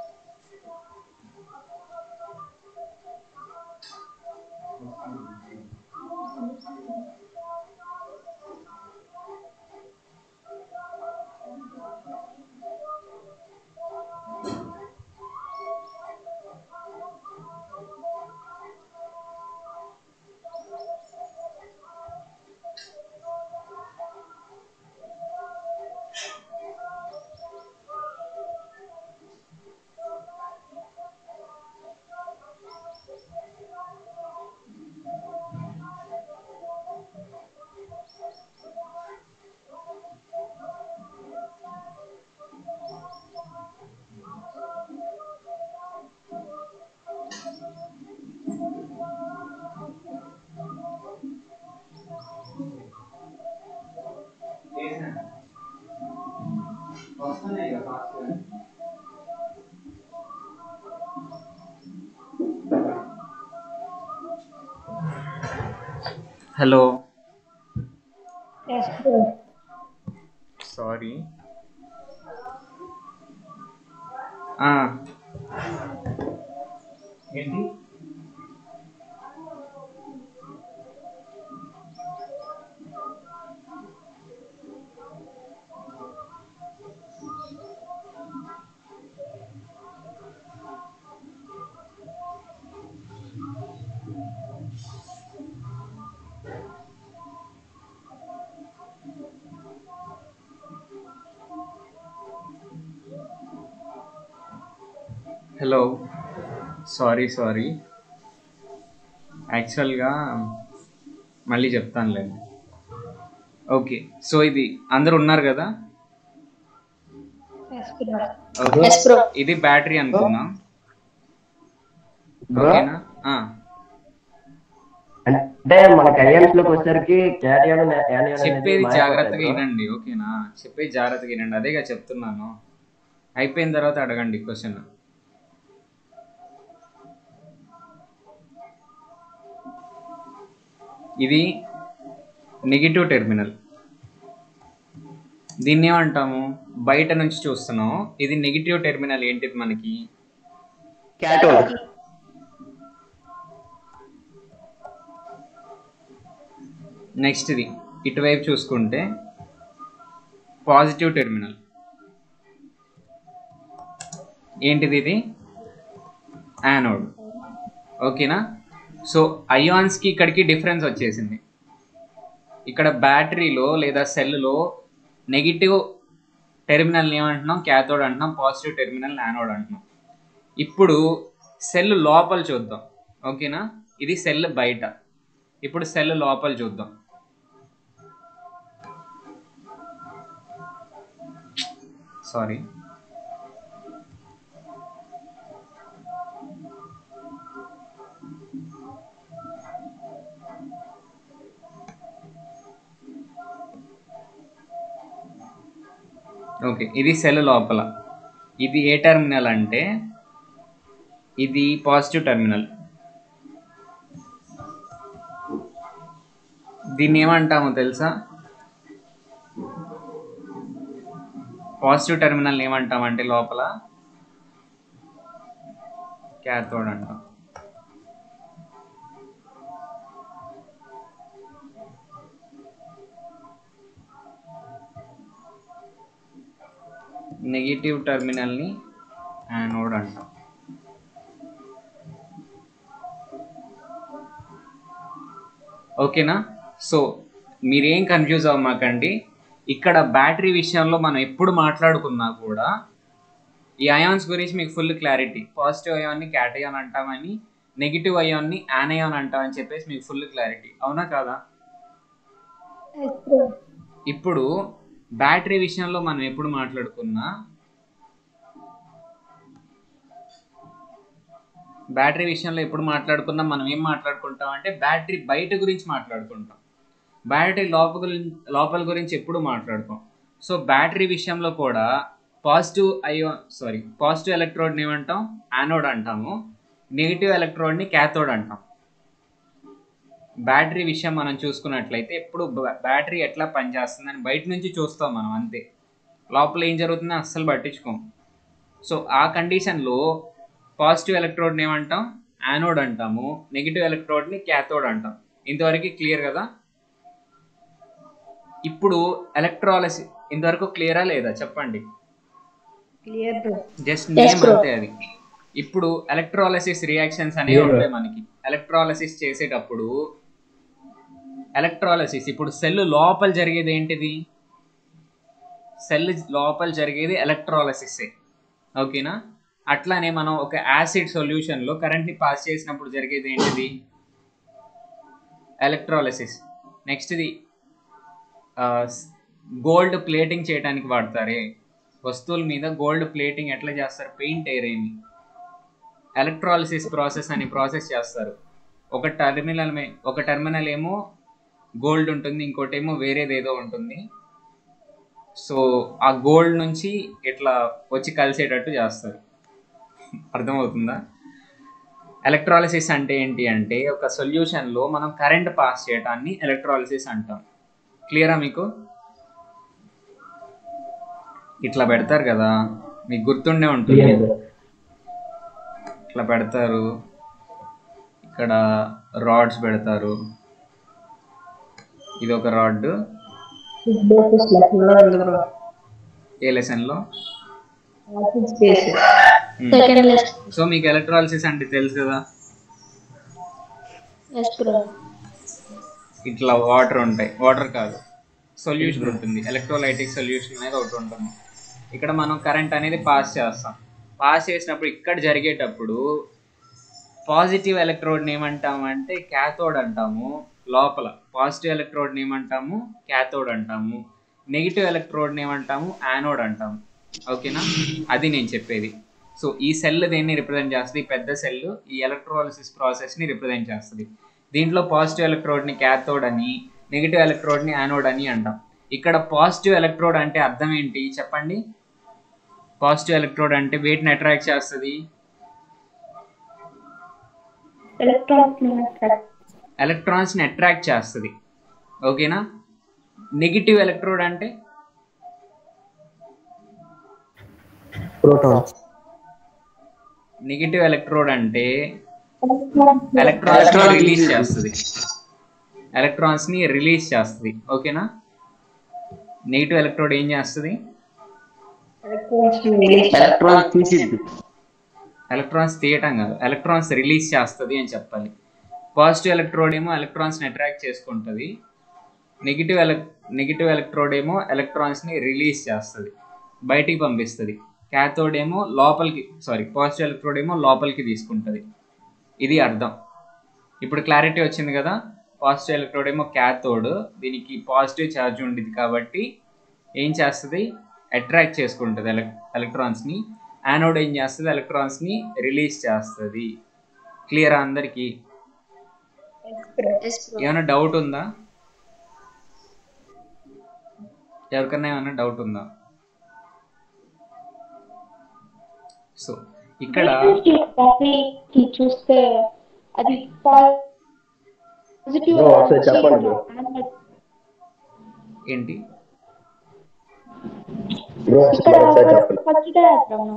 హలో ఎస్ బ్రో సారీ ఏంటి హలో సారీ సారీ యాక్చువల్గా మళ్ళీ చెప్తానులేండి ఓకే సో ఇది అందరు ఉన్నారు కదా yes bro okay yes bro ఇది బ్యాటరీ అనుకుందాం బ్రో ఓకేనా ఆ, అంటే మనకి అయ్యన్స్ లోకి వచ్చేసరికి క్యాటియన్ చెప్పేది జాగ్రత్తగా వినండి ఓకేనా చెప్పేది జాగ్రత్తగా వినండి అదేగా చెప్తున్నాను అయిపోయిన తర్వాత అడగండి క్వశ్చన్ ఇది నెగిటివ్ టెర్మినల్ దీన్ని ఏమంటాము బయట నుంచి చూస్తున్నాం ఇది నెగిటివ్ టెర్మినల్ ఏంటిది మనకి క్యాటోడ్ నెక్స్ట్ ఇది ఇటువైపు చూసుకుంటే పాజిటివ్ టెర్మినల్ ఏంటిది ఇది యానోడ్ ఓకేనా సో అయాన్స్కి ఇక్కడికి డిఫరెన్స్ వచ్చేసింది ఇక్కడ బ్యాటరీలో లేదా సెల్లో నెగిటివ్ టెర్మినల్ ఏమంటున్నాం క్యాథోడ్ అంటున్నాం పాజిటివ్ టెర్మినల్ యానోడ్ అంటున్నాం ఇప్పుడు సెల్ లోపల చూద్దాం ఓకేనా ఇది సెల్ బయట ఇప్పుడు సెల్ లోపల చూద్దాం సారీ ఓకే ఇది సెల్ లోపల ఇది ఏ టెర్మినల్ అంటే ఇది పాజిటివ్ టెర్మినల్ దీన్ని ఏమంటామో తెలుసా పాజిటివ్ టెర్మినల్ ఏమంటామంటే లోపల క్యాథోడ్ అంటాం నెగిటివ్ టెర్మినల్ని యానోడ్ అంటాం ఓకేనా సో మీరేం కన్ఫ్యూజ్ అవ్వమాకండి ఇక్కడ బ్యాటరీ విషయంలో మనం ఎప్పుడు మాట్లాడుకున్నా కూడా ఈ అయాన్స్ గురించి మీకు ఫుల్ క్లారిటీ పాజిటివ్ అయాన్ని క్యాటయాన్ అంటామని నెగిటివ్ అయాన్ని యానయాన్ అంటామని చెప్పేసి మీకు ఫుల్ క్లారిటీ అవునా కాదా ఎస్ బ్రో ఇప్పుడు బ్యాటరీ విషయంలో మనం ఎప్పుడు మాట్లాడుకున్నా బ్యాటరీ విషయంలో ఎప్పుడు మాట్లాడుకున్నా మనం ఏం మాట్లాడుకుంటాం అంటే బ్యాటరీ బయట గురించి మాట్లాడుకుంటాం బ్యాటరీ లోపల గురించి లోపల గురించి ఎప్పుడు మాట్లాడుకోం సో బ్యాటరీ విషయంలో కూడా పాజిటివ్ అయ్యో సారీ పాజిటివ్ ఎలక్ట్రోడ్ని ఏమంటాం యానోడ్ అంటాము నెగిటివ్ ఎలక్ట్రోడ్ని క్యాథోడ్ అంటాం బ్యాటరీ విషయం మనం చూసుకున్నట్లయితే ఎప్పుడు బ- బ్యాటరీ ఎట్లా పనిచేస్తుందని బయట నుంచి చూస్తాం మనం అంతే లోపల ఏం జరుగుతుందో అస్సలు పట్టించుకోం సో ఆ కండిషన్లో పాజిటివ్ ఎలక్ట్రోడ్ని ఏమంటాం యానోడ్ అంటాము నెగిటివ్ ఎలక్ట్రోడ్ని క్యాథోడ్ అంటాం ఇంతవరకు క్లియర్ కదా ఇప్పుడు ఎలక్ట్రాలసి ఇంతవరకు క్లియరా లేదా చెప్పండి క్లియర్ బ్రో జస్ట్ నేమ్ అంతే అది ఇప్పుడు ఎలక్ట్రాలసిస్ రియాక్షన్స్ అనేవి ఉంటాయి మనకి ఎలక్ట్రాలసిస్ చేసేటప్పుడు ఎలక్ట్రాలసిస్ ఇప్పుడు సెల్ లోపల జరిగేది ఏంటిది సెల్ లోపల జరిగేది ఎలక్ట్రాలసిస్ ఓకేనా అట్లానే మనం ఒక యాసిడ్ సొల్యూషన్లో కరెంట్ని పాస్ చేసినప్పుడు జరిగేది ఏంటిది ఎలక్ట్రాలసిస్ నెక్స్ట్ ఇది గోల్డ్ ప్లేటింగ్ చేయడానికి వాడతారే వస్తువుల మీద గోల్డ్ ప్లేటింగ్ ఎట్లా చేస్తారు పెయింట్ ఏరేమి ఎలక్ట్రాలిసిస్ ప్రాసెస్ అని ప్రాసెస్ చేస్తారు ఒక టెర్మినల్ మే ఒక టెర్మినల్ ఏమో గోల్డ్ ఉంటుంది ఇంకోటి ఏమో వేరేది ఏదో ఉంటుంది సో ఆ గోల్డ్ నుంచి ఇట్లా వచ్చి కలిసేటట్టు చేస్తారు అర్థమవుతుందా ఎలక్ట్రాలిసిస్ అంటే ఏంటి అంటే ఒక సొల్యూషన్లో మనం కరెంట్ పాస్ చేయడాన్ని ఎలక్ట్రాలిసిస్ అంటాం క్లియరా మీకు ఇట్లా పెడతారు కదా మీకు గుర్తుండే ఉంటుంది ఇట్లా పెడతారు ఇక్కడ రాడ్స్ పెడతారు ఇది ఒక రాడ్ ఏ లెసన్లో స్పేస్ సెకండ్ లెస్ సో మీకు ఎలక్ట్రాలిసిస్ అంటే తెలుసు కదా ఎస్ బ్రో ఇట్లా వాటర్ ఉంటాయి వాటర్ కాదు సొల్యూషన్ ఉంటుంది ఎలక్ట్రోలైటిక్ సొల్యూషన్ అనేది ఒకటి ఉంటుంది ఇక్కడ మనం కరెంట్ అనేది పాస్ చేస్తాం పాస్ చేసినప్పుడు ఇక్కడ జరిగేటప్పుడు పాజిటివ్ ఎలక్ట్రోడ్ని ఏమంటాము అంటే క్యాథోడ్ అంటాము లోపల పాజిటివ్ ఎలక్ట్రోడ్ని ఏమంటాము క్యాథోడ్ అంటాము నెగిటివ్ ఎలక్ట్రోడ్ని ఏమంటాము యానోడ్ అంటాము ఓకేనా అది నేను చెప్పేది సో ఈ సెల్ దేన్ని రిప్రజెంట్ చేస్తుంది ఈ పెద్ద సెల్ ఈ ఎలక్ట్రోలిసిస్ ప్రాసెస్ని రిప్రజెంట్ చేస్తుంది దీంట్లో పాజిటివ్ ఎలక్ట్రోడ్ని క్యాథోడ్ అని నెగిటివ్ ఎలక్ట్రోడ్ని యానోడ్ అని అంటాం ఇక్కడ పాజిటివ్ ఎలక్ట్రోడ్ అంటే అర్థం ఏంటి చెప్పండి పాజిటివ్ ఎలక్ట్రోడ్ అంటే వేటిని అట్రాక్ట్ చేస్తుంది ఎలక్ట్రానిక్ ఎలక్ట్రాన్స్ని అట్రాక్ట్ చేస్తుంది ఓకేనా నెగిటివ్ ఎలక్ట్రోడ్ అంటే ప్రోటాన్స్ నెగిటివ్ ఎలక్ట్రోడ్ అంటే ఎలక్ట్రాన్స్ రిలీజ్ చేస్తుంది ఎలక్ట్రాన్స్ ని రిలీజ్ చేస్తుంది ఓకేనా నెగిటివ్ ఎలక్ట్రోడ్ ఏం చేస్తుంది ఎలక్ట్రాన్ తీసిద్ది ఎలక్ట్రాన్స్ తీయటం కాదు ఎలక్ట్రాన్స్ రిలీజ్ చేస్తుంది అని చెప్పాలి పాజిటివ్ ఎలక్ట్రోడ్ ఏమో ఎలక్ట్రాన్స్ని అట్రాక్ట్ చేసుకుంటుంది నెగిటివ్ ఎలక్ నెగిటివ్ ఎలక్ట్రోడ్ ఏమో ఎలక్ట్రాన్స్ని రిలీజ్ చేస్తుంది బయటికి పంపిస్తుంది క్యాథోడ్ ఏమో లోపలికి సారీ పాజిటివ్ ఎలక్ట్రోడ్ ఏమో లోపలికి తీసుకుంటుంది ఇది అర్థం ఇప్పుడు క్లారిటీ వచ్చింది కదా పాజిటివ్ ఎలక్ట్రోడ్ ఏమో క్యాథోడ్ దీనికి పాజిటివ్ ఛార్జ్ ఉండేది కాబట్టి ఏం చేస్తుంది అట్రాక్ట్ చేసుకుంటుంది ఎలక్ ఎలక్ట్రాన్స్ని యానోడ్ ఏం చేస్తుంది ఎలక్ట్రాన్స్ని రిలీజ్ చేస్తుంది క్లియరా అందరికీ ఎస్ బ్రో ఏమైనా డౌట్ ఉందా ఎవరికన్నా ఏమైనా డౌట్ ఉందా సో ఇక్కడ కి చూస్తే అది పాజిటివ్ Bro, ఒకసారి చెప్పండి bro. ఏంటి బ్రో ఇక్కడ ఒకసారి చెప్పండి ఫస్ట్ డయాగ్రామ్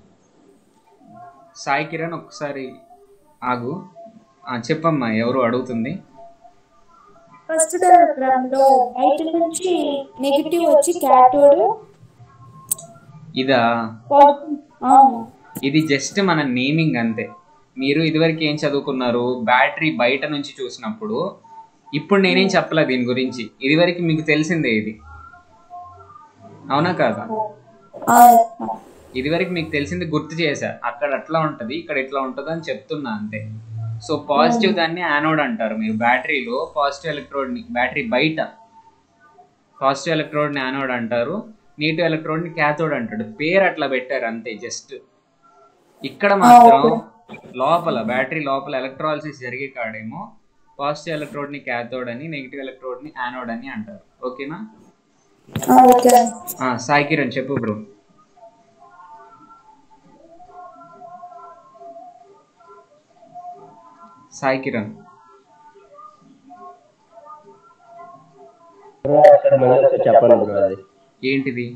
సాయి కిరణ్ ఒకసారి ఆగు ఆ, చెప్పమ్మా ఎవరు అడుగుతుంది ఫస్ట్ డయాగ్రామ్ లో బయట నుంచి నెగిటివ్ వచ్చి క్యాథోడ్ ఇదా పాజిటివ్ ఇది జస్ట్ మన నేమింగ్ అంతే మీరు ఇదివరకు ఏం చదువుకున్నారు బ్యాటరీ బయట నుంచి చూసినప్పుడు ఇప్పుడు నేనేం చెప్పలే దీని గురించి ఇదివరకు మీకు తెలిసిందే ఇది అవునా కాదా ఇదివరకు మీకు తెలిసింది గుర్తు చేశా అక్కడ అట్లా ఉంటుంది ఇక్కడ ఇట్లా ఉంటుంది అని చెప్తున్నా అంతే సో పాజిటివ్ దాన్ని యానోడ్ అంటారు మీరు బ్యాటరీలో పాజిటివ్ ఎలక్ట్రోడ్ని బ్యాటరీ బయట పాజిటివ్ ఎలక్ట్రోడ్ని యానోడ్ అంటారు నెగిటివ్ ఎలక్ట్రోడ్ని క్యాథోడ్ అంటాడు పేరు అట్లా పెట్టారు అంతే జస్ట్ ఇక్కడ మాత్రం లోపల బ్యాటరీ లోపల ఎలక్ట్రాలసిస్ జరిగే కాడేమో పాజిటివ్ ఎలక్ట్రోడ్ని క్యాథోడ్ అని నెగిటివ్ ఎలక్ట్రోడ్ని యానోడ్ అని అంటారు ఓకేనా ఓకే ఆ, సాయి కిరణ్ చెప్పు బ్రో సాయి కిరణ్ బ్రో ఒకసారి మళ్ళీ ఒకసారి చెప్పండి బ్రో అది ఏంటిది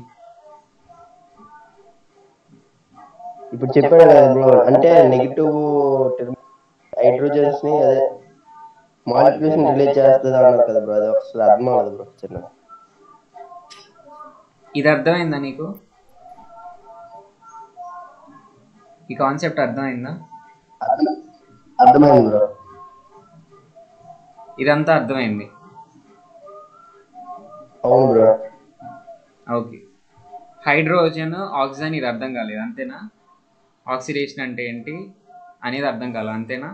ఇప్పుడు చెప్పాను కదా బ్రో అంటే నెగిటివ్ హైడ్రోజన్స్ ని అదే మాలిక్యూల్స్ ని రిలీజ్ చేస్తుంది అన్నారు కదా బ్రో అది ఒకసారి అర్థం అవ్వదు బ్రో చిన్న ఇది అర్థమైందా నీకు ఈ కాన్సెప్ట్ అర్థమైందా అర్థమైంది బ్రో ఇదంతా అర్థమైంది అవును బ్రో ఓకే హైడ్రోజన్ ఆక్సిజన్ ఇది అర్థం కాలేదు అంతేనా ఆక్సిడేషన్ అంటే ఏంటి అనేది అర్థం కాలేదు అంతేనా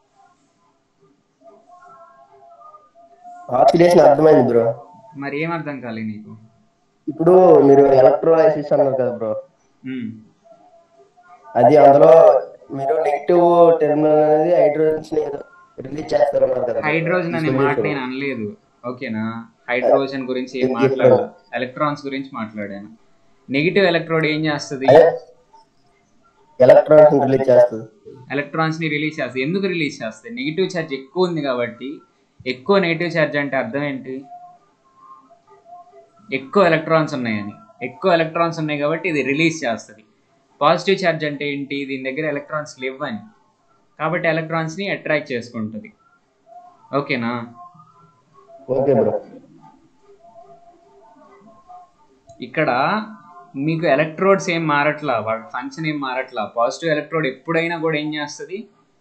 ఆక్సిడేషన్ అర్థమైంది బ్రో మరి ఏం అర్థం కాలేదు నీకు ఇప్పుడు మీరు ఎలక్ట్రోలైసిస్ అన్నారు కదా బ్రో మ్మ్. అది అందులో మీరు నెగిటివ్ టెర్మినల్ అనేది హైడ్రోజన్స్ ని రిలీజ్ చేస్తారన్నారు కదా హైడ్రోజన్ అనే మాట నేను అనలేదు ఓకేనా హైడ్రోజన్ గురించి ఏం మాట్లాడా ఎలక్ట్రాన్స్ గురించి మాట్లాడాను నెగిటివ్ ఎలక్ట్రోడ్ ఏం చేస్తుంది ఎలక్ట్రాన్స్ రిలీజ్ చేస్తుంది ఎలక్ట్రాన్స్ ని రిలీజ్ చేస్తుంది ఎందుకు రిలీజ్ చేస్తుంది నెగిటివ్ ఛార్జ్ ఎక్కువ ఉంది కాబట్టి ఎక్కువ నెగిటివ్ ఛార్జ్ అంటే అర్థం ఏంటి ఎక్కువ ఎలక్ట్రాన్స్ ఉన్నాయని ఎక్కువ ఎలక్ట్రాన్స్ ఉన్నాయి కాబట్టి ఇది రిలీజ్ చేస్తుంది పాజిటివ్ ఛార్జ్ అంటే ఏంటి దీని దగ్గర ఎలక్ట్రాన్స్ లేవని కాబట్టి ఎలక్ట్రాన్స్ ని అట్రాక్ట్ చేసుకుంటుంది ఓకేనా ఓకే బ్రో ఇక్కడ మీకు ఎలక్ట్రోడ్స్ ఏం మారట్లా వాటి ఫంక్షన్ ఏం మారట్లా పాజిటివ్ ఎలక్ట్రోడ్ ఎప్పుడైనా కూడా ఏం చేస్తుంది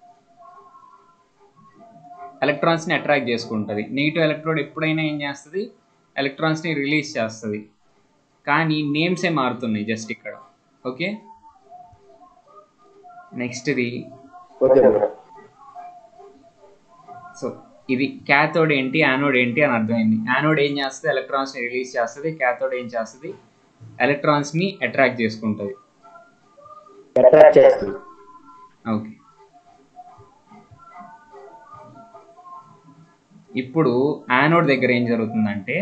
ఎలక్ట్రాన్స్ని అట్రాక్ట్ చేసుకుంటుంది నెగిటివ్ ఎలక్ట్రోడ్ ఎప్పుడైనా ఏం చేస్తుంది ఎలక్ట్రాన్స్ని రిలీజ్ చేస్తుంది కానీ నేమ్సే మారుతున్నాయి జస్ట్ ఇక్కడ ఓకే నెక్స్ట్ది ఓకే బ్రో సో ఇది క్యాథోడ్ ఏంటి యానోడ్ ఏంటి అని అర్థమైంది యానోడ్ ఏం చేస్తుంది ఎలక్ట్రాన్స్ని రిలీజ్ చేస్తుంది క్యాథోడ్ ఏం చేస్తుంది ఎలక్ట్రాన్స్ని అట్రాక్ట్ చేసుకుంటుంది అట్రాక్ట్ చేస్తుంది ఓకే ఇప్పుడు యానోడ్ దగ్గర ఏం జరుగుతుందంటే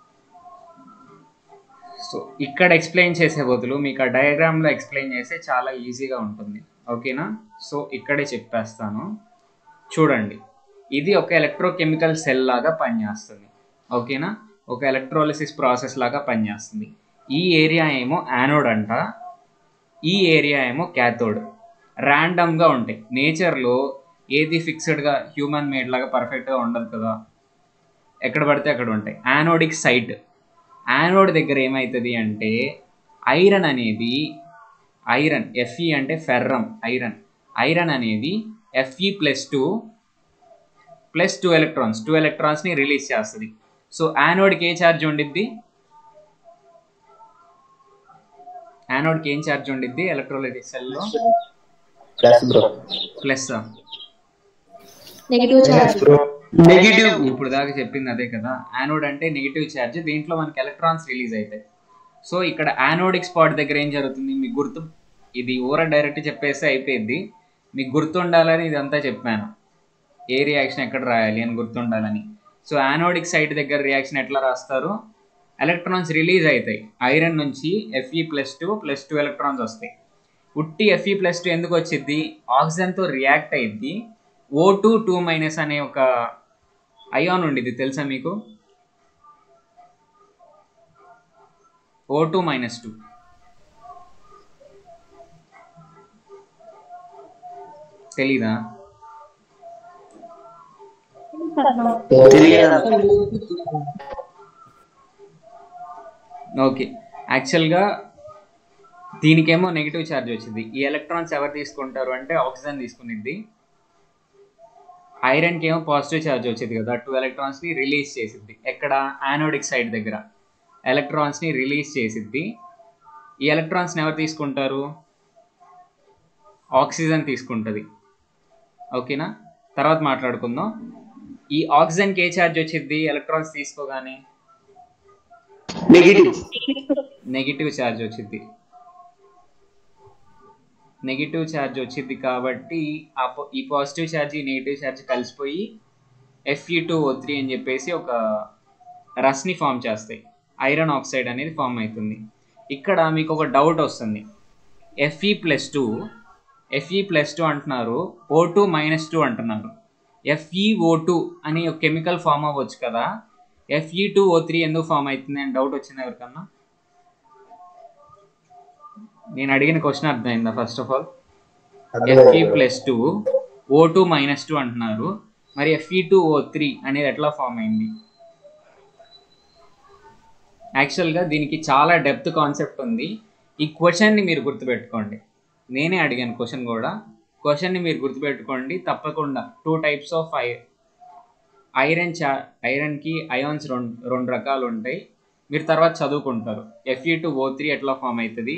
సో ఇక్కడ ఎక్స్ప్లెయిన్ చేసే బదులు మీకు ఆ డయాగ్రామ్లో ఎక్స్ప్లెయిన్ చేస్తే చాలా ఈజీగా ఉంటుంది ఓకేనా సో ఇక్కడే చెప్పేస్తాను చూడండి ఇది ఒక ఎలక్ట్రోకెమికల్ సెల్ లాగా పనిచేస్తుంది ఓకేనా ఒక ఎలక్ట్రోలిసిస్ ప్రాసెస్ లాగా పనిచేస్తుంది ఈ ఏరియా ఏమో యానోడ్ అంట ఈ ఏరియా ఏమో క్యాథోడ్ ర్యాండమ్గా ఉంటాయి నేచర్లో ఏది ఫిక్స్డ్గా హ్యూమన్ మేడ్ లాగా పర్ఫెక్ట్గా ఉండదు కదా ఎక్కడ పడితే అక్కడ ఉంటాయి యానోడిక్ సైట్ యానోడ్ దగ్గర ఏమవుతుంది అంటే ఐరన్ అనేది ఐరన్ ఎఫ్ఈ అంటే ఫెర్రం ఐరన్ ఐరన్ అనేది Fe plus two plus two electrons two ఎలక్ట్రాన్స్ని రిలీజ్ చేస్తుంది సో యానోడ్కి ఏ ఛార్జ్ ఉండిద్ది యానోడ్కి ఏం ఛార్జ్ ఉండిద్ది ఎలక్ట్రోలైటిక్ సెల్లో plus bro plus negative charge negative ఇప్పుడు దాకా చెప్పింది అదే కదా యానోడ్ అంటే నెగిటివ్ ఛార్జ్ దీంట్లో మనకి ఎలక్ట్రాన్స్ రిలీజ్ అవుతాయి సో ఇక్కడ యానోడిక్ స్పాట్ దగ్గర ఏం జరుగుతుంది మీకు గుర్తు ఇది ఊర డైరెక్ట్ చెప్పేస్తే అయిపోయింది మీకు గుర్తుండాలని ఇదంతా చెప్పాను ఏ రియాక్షన్ ఎక్కడ రాయాలి అని గుర్తుండాలని సో యానోడిక్ సైట్ దగ్గర రియాక్షన్ ఎట్లా రాస్తారు ఎలక్ట్రాన్స్ రిలీజ్ అవుతాయి ఐరన్ నుంచి Fe plus two plus two electrons వస్తాయి ఉట్టి ఎఫ్ఈ ప్లస్ టూ ఎందుకు వచ్చింది ఆక్సిజన్తో రియాక్ట్ అయింది ఓ టూ టూ మైనస్ అనే ఒక అయాన్ ఉండిద్ది తెలుసా మీకు ఓ టూ మైనస్ టూ తెలీదా ఓకే యాక్చువల్గా దీనికేమో నెగిటివ్ ఛార్జ్ వచ్చింది ఈ ఎలక్ట్రాన్స్ ఎవరు తీసుకుంటారు అంటే ఆక్సిజన్ తీసుకునిద్ది ఐరన్కి ఏమో పాజిటివ్ ఛార్జ్ వచ్చేది కదా టూ ఎలక్ట్రాన్స్ని రిలీజ్ చేసిద్ది ఎక్కడ యానోడిక్ సైడ్ దగ్గర ఎలక్ట్రాన్స్ని రిలీజ్ చేసిద్ది ఈ ఎలక్ట్రాన్స్ని ఎవరు తీసుకుంటారు ఆక్సిజన్ తీసుకుంటుంది ఓకేనా తర్వాత మాట్లాడుకుందాం ఈ ఆక్సిజన్కి ఏ ఛార్జ్ వచ్చింది ఎలక్ట్రాన్స్ తీసుకోగానే నెగిటివ్ నెగిటివ్ ఛార్జ్ వచ్చింది నెగిటివ్ ఛార్జ్ వచ్చింది కాబట్టి ఆ పో- ఈ పాజిటివ్ ఛార్జ్ ఈ నెగిటివ్ ఛార్జ్ కలిసిపోయి ఎఫ్ఈ టూ ఓ త్రీ అని చెప్పేసి ఒక రస్ని ఫామ్ చేస్తాయి ఐరన్ ఆక్సైడ్ అనేది ఫామ్ అవుతుంది ఇక్కడ మీకు ఒక డౌట్ వస్తుంది Fe plus two Fe plus two అంటున్నారు ఓ టూ మైనస్ టూ అంటున్నారు ఎఫ్ఈఓ టూ అని ఒక కెమికల్ ఫామ్ అవ్వచ్చు కదా ఎఫ్ఈ టూ ఓ త్రీ ఎందుకు ఫామ్ అవుతుంది అని డౌట్ వచ్చింది ఎవరికన్నా నేను అడిగిన క్వశ్చన్ అర్థమైందా first of all Fe plus two O two minus two అంటున్నారు మరి ఎఫ్ఈ టూ ఓ త్రీ అనేది ఎట్లా ఫామ్ అయింది యాక్చువల్గా దీనికి చాలా డెప్త్ కాన్సెప్ట్ ఉంది ఈ క్వశ్చన్ని మీరు గుర్తుపెట్టుకోండి నేనే అడిగాను క్వశ్చన్ కూడా క్వశ్చన్ని మీరు గుర్తుపెట్టుకోండి తప్పకుండా two types of I iron చా ఐరన్కి అయాన్స్ రెండు రెండు రకాలు ఉంటాయి మీరు తర్వాత చదువుకుంటారు ఎఫ్ఈ టూ ఓ త్రీ ఎట్లా ఫామ్ అవుతుంది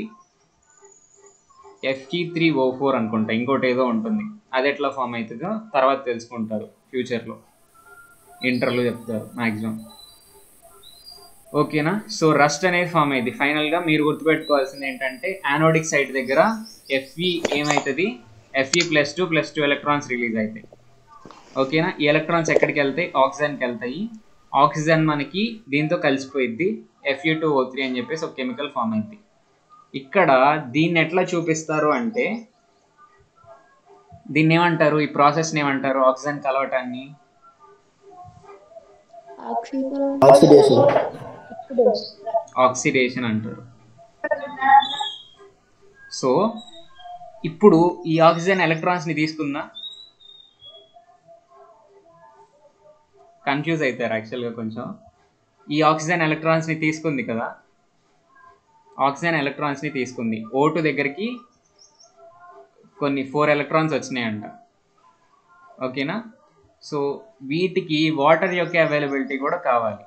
ఎఫ్ఈ త్రీ ఓ ఫోర్ అనుకుంటా ఇంకోటి ఏదో ఉంటుంది అది ఎట్లా ఫామ్ అవుతుందో తర్వాత తెలుసుకుంటారు ఫ్యూచర్లో ఇంటర్లో చెప్తారు మ్యాక్సిమం ఓకేనా సో రస్ట్ అనేది ఫామ్ అయింది ఫైనల్గా మీరు గుర్తుపెట్టుకోవాల్సింది ఏంటంటే యానోడిక్ సైడ్ దగ్గర ఎఫ్ఈ ఏమవుతుంది Fe plus two plus two electrons release అవుతాయి ఓకేనా ఈ ఎలక్ట్రాన్స్ ఎక్కడికి వెళ్తాయి ఆక్సిజన్కి వెళ్తాయి ఆక్సిజన్ మనకి దీంతో కలిసిపోయిద్ది ఎఫ్ఈ టూ ఓ త్రీ అని చెప్పేసి ఒక కెమికల్ ఫామ్ అయింది ఇక్కడ దీన్ని ఎట్లా చూపిస్తారు అంటే దీన్ని ఏమంటారు ఈ ప్రాసెస్ని ఏమంటారు ఆక్సిజన్ కలవటాన్ని ఆక్సిజన్ ఆక్సిడేషన్ ఆక్సిడేషన్ అంటారు సో ఇప్పుడు ఈ ఆక్సిజన్ ఎలక్ట్రాన్స్ ని తీసుకుందా కన్ఫ్యూజ్ అవుతారు యాక్చువల్గా కొంచెం ఈ ఆక్సిజన్ ఎలక్ట్రాన్స్ ని తీసుకుంది కదా ఆక్సిజన్ ఎలక్ట్రాన్స్ ని తీసుకుంది ఓ టూ దగ్గరికి కొన్ని ఫోర్ ఎలక్ట్రాన్స్ వచ్చినాయంట ఓకేనా సో వీటికి వాటర్ యొక్క అవైలబిలిటీ కూడా కావాలి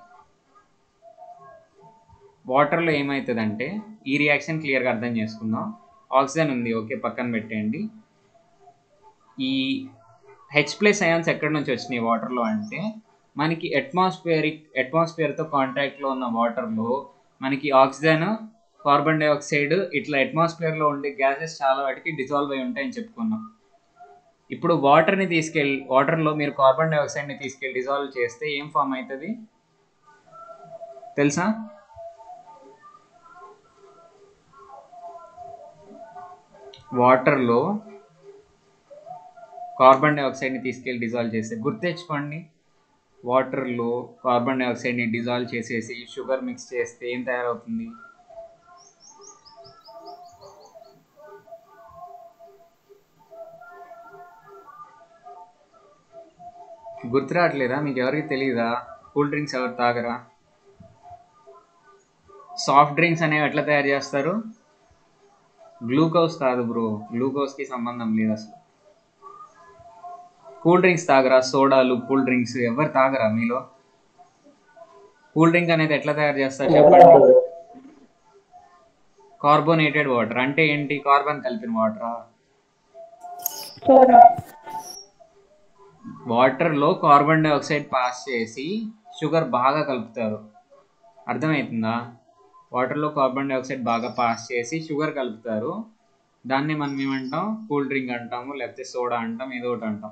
వాటర్లో ఏమవుతుందంటే ఈ రియాక్షన్ క్లియర్గా అర్థం చేసుకుందాం ఆక్సిజన్ ఉంది ఓకే పక్కన పెట్టేయండి ఈ హెచ్ ప్లస్ అయాన్స్ ఎక్కడి నుంచి వచ్చినాయి వాటర్లో అంటే మనకి అట్మాస్ఫియరిక్ అట్మాస్ఫియర్తో కాంటాక్ట్లో ఉన్న వాటర్లో మనకి ఆక్సిజన్ కార్బన్ డైఆక్సైడ్ ఇట్లా అట్మాస్ఫియర్లో ఉండే గ్యాసెస్ చాలా వాటికి డిజాల్వ్ అయి ఉంటాయని చెప్పుకున్నాం ఇప్పుడు వాటర్ని తీసుకెళ్ళి వాటర్లో మీరు కార్బన్ డైఆక్సైడ్ని తీసుకెళ్ళి డిజాల్వ్ చేస్తే ఏం ఫామ్ అవుతుంది తెలుసా వాటర్లో కార్బన్ డైఆక్సైడ్ని తీసుకెళ్ళి డిజాల్వ్ చేస్తే గుర్తెచ్చుకోండి వాటర్లో కార్బన్ డైఆక్సైడ్ని డిజాల్వ్ చేసేసి షుగర్ మిక్స్ చేస్తే ఏం తయారవుతుంది గుర్తు రావట్లేదా మీకు ఎవరికి తెలియదా కూల్ డ్రింక్స్ ఎవరు తాగరా సాఫ్ట్ డ్రింక్స్ అనేవి ఎట్లా తయారు చేస్తారు గ్లూకోజ్ కాదు బ్రో గ్లూకోజ్కి సంబంధం లేదు అసలు కూల్ డ్రింక్స్ తాగరా సోడాలు కూల్ డ్రింక్స్ ఎవరు తాగరా మీలో కూల్ డ్రింక్ అనేది ఎట్లా తయారు చేస్తారు చెప్పండి కార్బోనేటెడ్ వాటర్ అంటే ఏంటి కార్బన్ కలిపిన వాటరా సోడా వాటర్లో కార్బన్ డైఆక్సైడ్ పాస్ చేసి షుగర్ బాగా కలుపుతారు అర్థమవుతుందా వాటర్లో కార్బన్ డైఆక్సైడ్ బాగా పాస్ చేసి షుగర్ కలుపుతారు దాన్ని మనం ఏమంటాం కూల్ డ్రింక్ అంటాము లేకపోతే సోడా అంటాం ఏదో ఒకటి అంటాం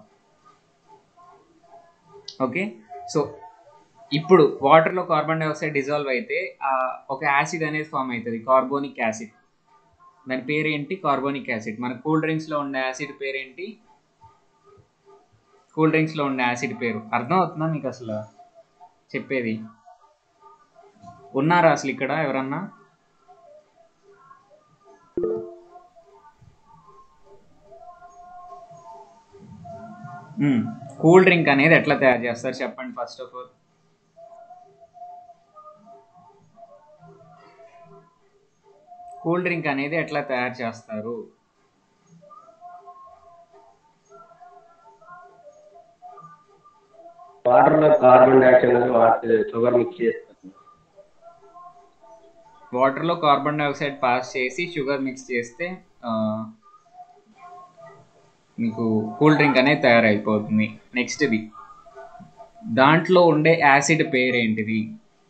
ఓకే సో ఇప్పుడు వాటర్లో కార్బన్ డైఆక్సైడ్ డిజాల్వ్ అయితే ఆ, ఒక యాసిడ్ అనేది ఫామ్ అవుతుంది కార్బోనిక్ యాసిడ్ దాని పేరేంటి కార్బోనిక్ యాసిడ్ మన కూల్ డ్రింక్స్లో ఉండే యాసిడ్ పేరేంటి కూల్ డ్రింక్స్లో ఉండే యాసిడ్ పేరు అర్థం అవుతుందా మీకు అసలు చెప్పేది ఉన్నారా అసలు ఇక్కడ ఎవరన్నా కూల్ డ్రింక్ అనేది ఎట్లా తయారు చేస్తారు చెప్పండి first of all cool drink అనేది ఎట్లా తయారు చేస్తారు వాటర్ లో carbon dioxide water sugar mix చేస్తారు వాటర్లో కార్బన్ డైఆక్సైడ్ పాస్ చేసి షుగర్ మిక్స్ చేస్తే ఆ, మీకు కూల్ డ్రింక్ అనేది తయారైపోతుంది నెక్స్ట్ ఇది దాంట్లో ఉండే యాసిడ్ పేరేంటిది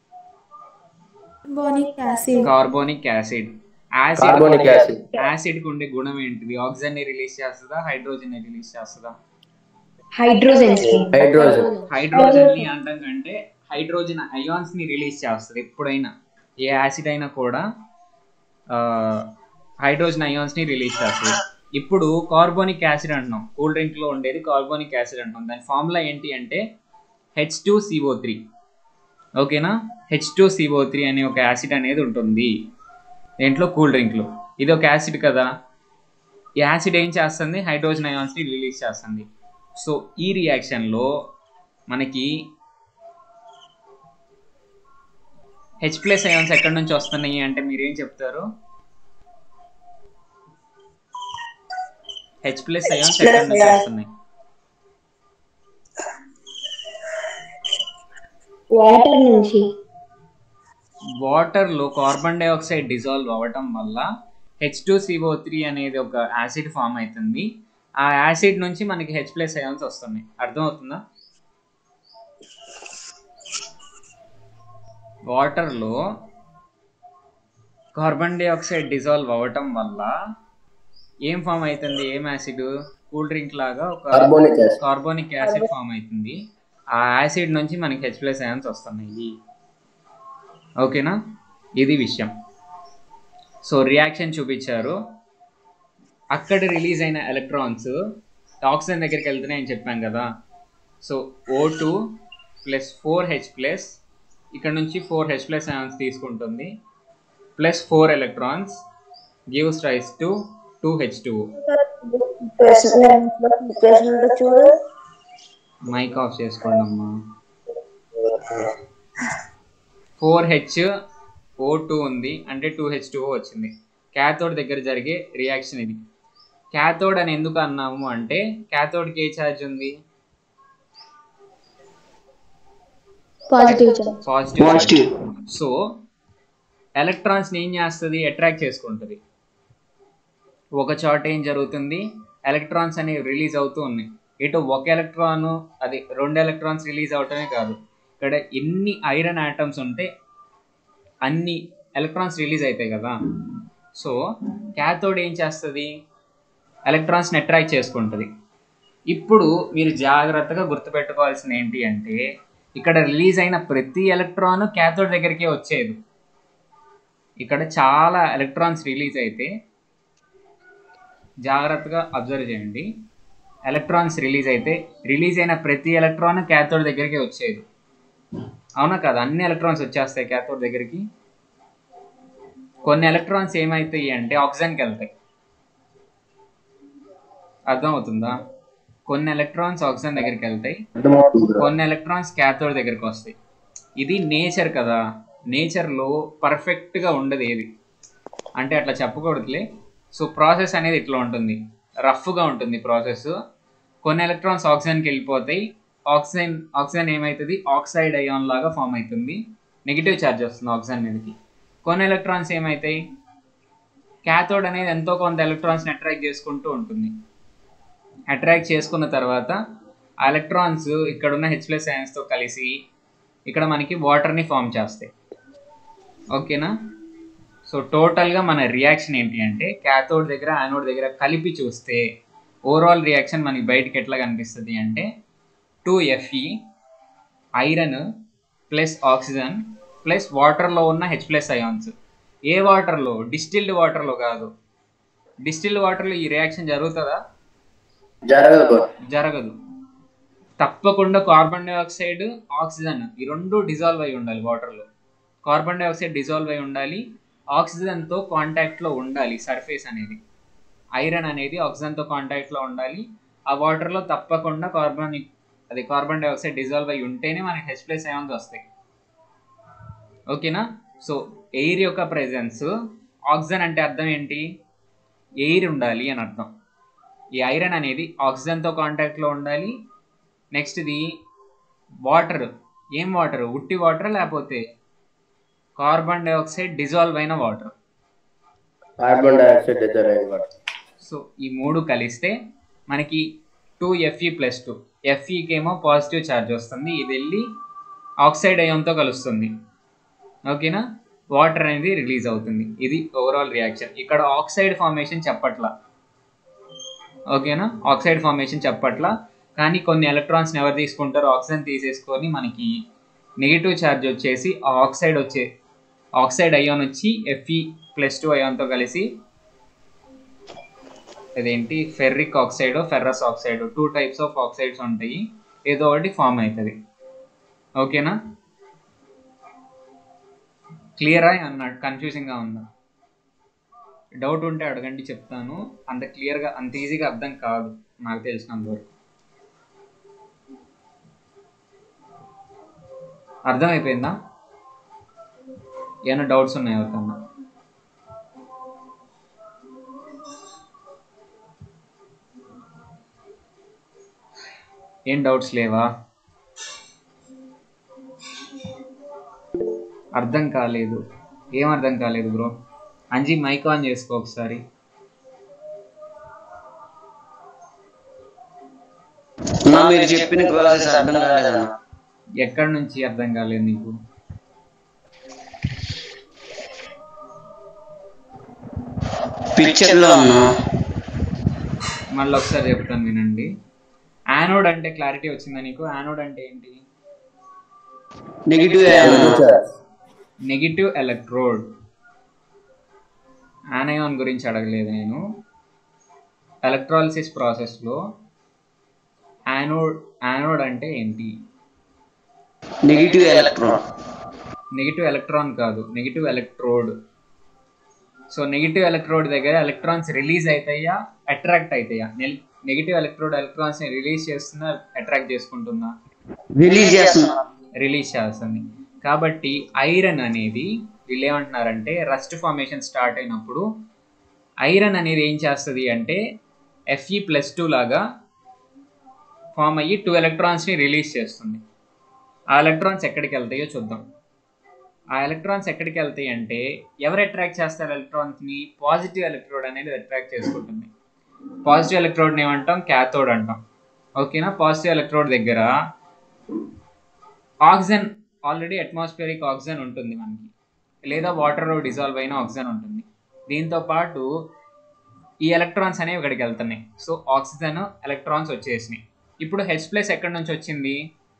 బోనిక్ acid carbonic acid acid carbonic acid acid కి ఉండే గుణం ఏంటిది ఆక్సిజన్ ని రిలీజ్ చేస్తుందా హైడ్రోజన్ ని రిలీజ్ చేస్తుందా హైడ్రోజన్ హైడ్రోజన్ హైడ్రోజన్ ని అంటాం కంటే హైడ్రోజన్ అయాన్స్ ని రిలీజ్ చేస్తుంది ఎప్పుడైనా ఏ యాసిడ్ అయినా కూడా హైడ్రోజన్ అయాన్స్ ని రిలీజ్ చేస్తుంది ఇప్పుడు కార్బోనిక్ యాసిడ్ అంటున్నాం కూల్ డ్రింక్లో ఉండేది కార్బోనిక్ యాసిడ్ అంటున్నాం దాని ఫార్ములా ఏంటి అంటే హెచ్ టూ సిఓ త్రీ ఓకేనా హెచ్ టూ సిఓ త్రీ అనే ఒక యాసిడ్ అనేది ఉంటుంది దేంట్లో కూల్ డ్రింక్లో ఇది ఒక యాసిడ్ కదా ఈ యాసిడ్ ఏం చేస్తుంది హైడ్రోజన్ అయాన్స్ని రిలీజ్ చేస్తుంది సో ఈ రియాక్షన్లో మనకి హెచ్ ప్లస్ అయాన్స్ ఎక్కడి నుంచి వస్తున్నాయి అంటే మీరేం చెప్తారు హెచ్ ప్లస్ అయాన్స్ ఎక్కడి నుంచి వస్తున్నాయి వాటర్ నుంచి వాటర్లో కార్బన్ డైఆక్సైడ్ డిజాల్వ్ అవ్వటం వల్ల హెచ్ టూ సిఓ త్రీ అనేది ఒక యాసిడ్ ఫామ్ అవుతుంది ఆ యాసిడ్ నుంచి మనకి హెచ్ ప్లస్ అయాన్స్ వస్తున్నాయి అర్థమవుతుందా వాటర్లో కార్బన్ డైఆక్సైడ్ డిజాల్వ్ అవ్వటం వల్ల ఏం ఫామ్ అవుతుంది ఏం యాసిడ్ కూల్ డ్రింక్ లాగా ఒక carbonic acid carbonic acid form అవుతుంది ఆ యాసిడ్ నుంచి మనకి హెచ్ ప్లస్ అయాన్స్ వస్తున్నాయి ఓకేనా ఇది విషయం సో రియాక్షన్ చూపించారు అక్కడ రిలీజ్ అయిన ఎలక్ట్రాన్స్ ఆక్సిజన్ దగ్గరికి వెళ్తున్నాయని చెప్పాం కదా so O two plus four H plus ఇక్కడ నుంచి ఫోర్ హెచ్ ప్లస్ అయాన్స్ తీసుకుంటుంది plus four electrons gives rise to two H two చూడు మైక్ ఆఫ్ చేసుకోండి అమ్మా ఫోర్ హెచ్ ఓ టూ ఉంది అంటే టూ హెచ్ టూ వచ్చింది క్యాథోడ్ దగ్గర జరిగే రియాక్షన్ ఇది క్యాథోడ్ అని ఎందుకు అన్నాము అంటే క్యాథోడ్కి ఏ ఛార్జ్ ఉంది positive charge positive Positive. So ఎలక్ట్రాన్స్ని ఏం చేస్తుంది అట్రాక్ట్ చేసుకుంటుంది ఒక చోట ఏం జరుగుతుంది ఎలక్ట్రాన్స్ అనేవి రిలీజ్ అవుతూ ఉన్నాయి ఇటు ఒక ఎలక్ట్రాన్ అది రెండు ఎలక్ట్రాన్స్ రిలీజ్ అవటమే కాదు ఇక్కడ ఎన్ని ఐరన్ ఆటమ్స్ ఉంటే అన్ని ఎలక్ట్రాన్స్ రిలీజ్ అవుతాయి కదా సో క్యాథోడ్ ఏం చేస్తుంది ఎలక్ట్రాన్స్ని అట్రాక్ట్ చేసుకుంటుంది ఇప్పుడు మీరు జాగ్రత్తగా గుర్తుపెట్టుకోవాల్సింది ఏంటి అంటే ఇక్కడ రిలీజ్ అయిన ప్రతి ఎలక్ట్రాన్ క్యాథోడ్ దగ్గరికే వచ్చేది ఇక్కడ చాలా ఎలక్ట్రాన్స్ రిలీజ్ అయితే జాగ్రత్తగా అబ్జర్వ్ చేయండి ఎలక్ట్రాన్స్ రిలీజ్ అయితే రిలీజ్ అయిన ప్రతి ఎలక్ట్రాన్ క్యాథోడ్ దగ్గరికి వచ్చేది అవునా కదా అన్ని ఎలక్ట్రాన్స్ వచ్చేస్తాయి క్యాథోడ్ దగ్గరికి కొన్ని ఎలక్ట్రాన్స్ ఏమవుతాయి అంటే ఆక్సిజన్కి వెళ్తాయి అర్థమవుతుందా కొన్ని ఎలక్ట్రాన్స్ ఆక్సిజన్ దగ్గరికి వెళ్తాయి అర్థమవుతుంది బ్రో కొన్ని ఎలక్ట్రాన్స్ క్యాథోడ్ దగ్గరికి వస్తాయి ఇది నేచర్ కదా నేచర్లో పర్ఫెక్ట్గా ఉండదు ఏది అంటే అట్లా చెప్పకూడదులే సో ప్రాసెస్ అనేది ఇట్లా ఉంటుంది రఫ్గా ఉంటుంది ప్రాసెస్ కొన్ని ఎలక్ట్రాన్స్ ఆక్సిజన్కి వెళ్ళిపోతాయి ఆక్సిజన్ ఆక్సిజన్ ఏమవుతుంది ఆక్సైడ్ అయాన్ లాగా ఫామ్ అవుతుంది నెగిటివ్ ఛార్జ్ వస్తుంది ఆక్సిజన్ మీదకి కొన్ని ఎలక్ట్రాన్స్ ఏమవుతాయి క్యాథోడ్ అనేది ఎంతో కొంత ఎలక్ట్రాన్స్ని అట్రాక్ట్ చేసుకుంటూ ఉంటుంది అట్రాక్ట్ చేసుకున్న తర్వాత ఆ ఎలక్ట్రాన్స్ ఇక్కడ ఉన్న హెచ్ ప్లస్ తో కలిసి ఇక్కడ మనకి వాటర్ని ఫామ్ చేస్తాయి ఓకేనా సో టోటల్గా మన రియాక్షన్ ఏంటి అంటే క్యాథోడ్ దగ్గర యానోడ్ దగ్గర కలిపి చూస్తే ఓవరాల్ రియాక్షన్ మనకి బయటకి ఎట్లా కనిపిస్తుంది అంటే two Fe iron plus oxygen plus వాటర్లో ఉన్న హెచ్ ప్లస్ అయాన్స్ ఏ వాటర్లో డిస్టిల్డ్ వాటర్లో కాదు డిస్టిల్డ్ వాటర్లో ఈ రియాక్షన్ జరుగుతుందా జరగదు బ్రో జరగదు తప్పకుండా కార్బన్ డైఆక్సైడ్ ఆక్సిజన్ ఈ రెండు డిజాల్వ్ అయి ఉండాలి వాటర్లో కార్బన్ డైఆక్సైడ్ డిజాల్వ్ అయి ఉండాలి ఆక్సిజన్తో కాంటాక్ట్లో ఉండాలి సర్ఫేస్ అనేది ఐరన్ అనేది ఆక్సిజన్తో కాంటాక్ట్లో ఉండాలి ఆ వాటర్లో తప్పకుండా కార్బన్ అది కార్బన్ డైఆక్సైడ్ డిజాల్వ్ అయి ఉంటేనే మనకి హెచ్ ప్లస్ అయాన్స్ వస్తాయి ఓకేనా సో ఎయిర్ యొక్క ప్రెజెన్స్ ఆక్సిజన్ అంటే అర్థం ఏంటి ఎయిర్ ఉండాలి అని అర్థం ఈ ఐరన్ అనేది ఆక్సిజన్తో కాంటాక్ట్లో ఉండాలి నెక్స్ట్ ఇది వాటర్ ఏం వాటర్ ఉట్టి వాటర్ లేకపోతే కార్బన్ డైఆక్సైడ్ డిజాల్వ్ అయిన వాటర్ కార్బన్ డైఆక్సైడ్ డిజైన్ అయ్యి సో ఈ మూడు కలిస్తే మనకి టూ ఎఫ్ఈ ప్లస్ టూ ఎఫ్ఈకి ఏమో పాజిటివ్ ఛార్జ్ వస్తుంది ఇది వెళ్ళి ఆక్సైడ్ అయంతో కలుస్తుంది ఓకేనా వాటర్ అనేది రిలీజ్ అవుతుంది ఇది ఓవరాల్ రియాక్షన్ ఇక్కడ ఆక్సైడ్ ఫార్మేషన్ చెప్పట్లా ఓకేనా ఆక్సైడ్ ఫార్మేషన్ చెప్పట్లా కానీ కొన్ని ఎలక్ట్రాన్స్ ఎవరు తీసుకుంటారో ఆక్సిజన్ తీసేసుకొని మనకి నెగిటివ్ ఛార్జ్ వచ్చేసి ఆ ఆక్సైడ్ వచ్చే ఆక్సైడ్ అయాన్ వచ్చి ఎఫ్ఈ ప్లస్ టూ అయాన్తో కలిసి అదేంటి ferric oxide ferrous oxide two types of oxides ఉంటాయి ఏదో ఒకటి ఫామ్ అవుతుంది ఓకేనా క్లియరా అన్నాడు కన్ఫ్యూజింగ్గా ఉందా డౌట్ ఉంటే అడగండి చెప్తాను అంత క్లియర్గా అంత ఈజీగా అర్థం కాదు నాకు తెలిసినంత వరకు అర్థమైపోయిందా ఏమైనా డౌట్స్ ఉన్నాయా ఎవరికన్నా ఏం డౌట్స్ లేవా అర్థం కాలేదు ఏం అర్థం కాలేదు బ్రో అంజీ మైక్ ఆన్ చేసుకో ఒకసారి నా మీరు చెప్పిన ప్రాసెస్ అర్థం కాలేదన్న ఎక్కడి నుంచి అర్థం కాలేదు నీకు పిక్చర్ లో ఉన్నా మళ్ళీ ఒకసారి చెప్తాను వినండి యానోడ్ అంటే క్లారిటీ వచ్చిందా నీకు యానోడ్ అంటే ఏంటి నెగిటివ్ నెగిటివ్ ఎలక్ట్రోడ్ యానయాన్ గురించి అడగలేదు నేను ఎలక్ట్రాలిసిస్ ప్రాసెస్లో యానోడ్ యానోడ్ అంటే ఏంటి నెగిటివ్ ఎలక్ట్రాన్ నెగిటివ్ ఎలక్ట్రాన్ కాదు negative electrode so negative electrode దగ్గర ఎలక్ట్రాన్స్ రిలీజ్ అవుతాయా అట్రాక్ట్ అవుతాయా నెగిటివ్ ఎలక్ట్రోడ్ ఎలక్ట్రాన్స్ ని రిలీజ్ చేస్తుందా అట్రాక్ట్ చేసుకుంటుందా రిలీజ్ చేస్తున్నా రిలీజ్ చేస్తుంది కాబట్టి ఐరన్ అనేది వీళ్ళు ఏమంటున్నారంటే రస్ట్ ఫార్మేషన్ స్టార్ట్ అయినప్పుడు ఐరన్ అనేది ఏం చేస్తుంది అంటే ఎఫ్ఈ ప్లస్ టూ లాగా ఫామ్ అయ్యి టూ ఎలక్ట్రాన్స్ని రిలీజ్ చేస్తుంది ఆ ఎలక్ట్రాన్స్ ఎక్కడికి వెళ్తాయో చూద్దాం ఆ ఎలక్ట్రాన్స్ ఎక్కడికి వెళ్తాయి అంటే ఎవరు అట్రాక్ట్ చేస్తారు ఎలక్ట్రాన్స్ని పాజిటివ్ ఎలక్ట్రోడ్ అనేది అట్రాక్ట్ చేసుకుంటుంది పాజిటివ్ ఎలక్ట్రోడ్ని ఏమంటాం క్యాథోడ్ అంటాం ఓకేనా పాజిటివ్ ఎలక్ట్రోడ్ దగ్గర ఆక్సిజన్ ఆల్రెడీ అట్మాస్ఫియరిక్ ఆక్సిజన్ ఉంటుంది మనకి లేదా వాటర్లో డిజాల్వ్ అయిన ఆక్సిజన్ ఉంటుంది దీంతో పాటు ఈ ఎలక్ట్రాన్స్ అనేవి ఇక్కడికి వెళ్తున్నాయి సో ఆక్సిజన్ ఎలక్ట్రాన్స్ వచ్చేసినాయి ఇప్పుడు హెచ్ ప్లస్ ఎక్కడి నుంచి వచ్చింది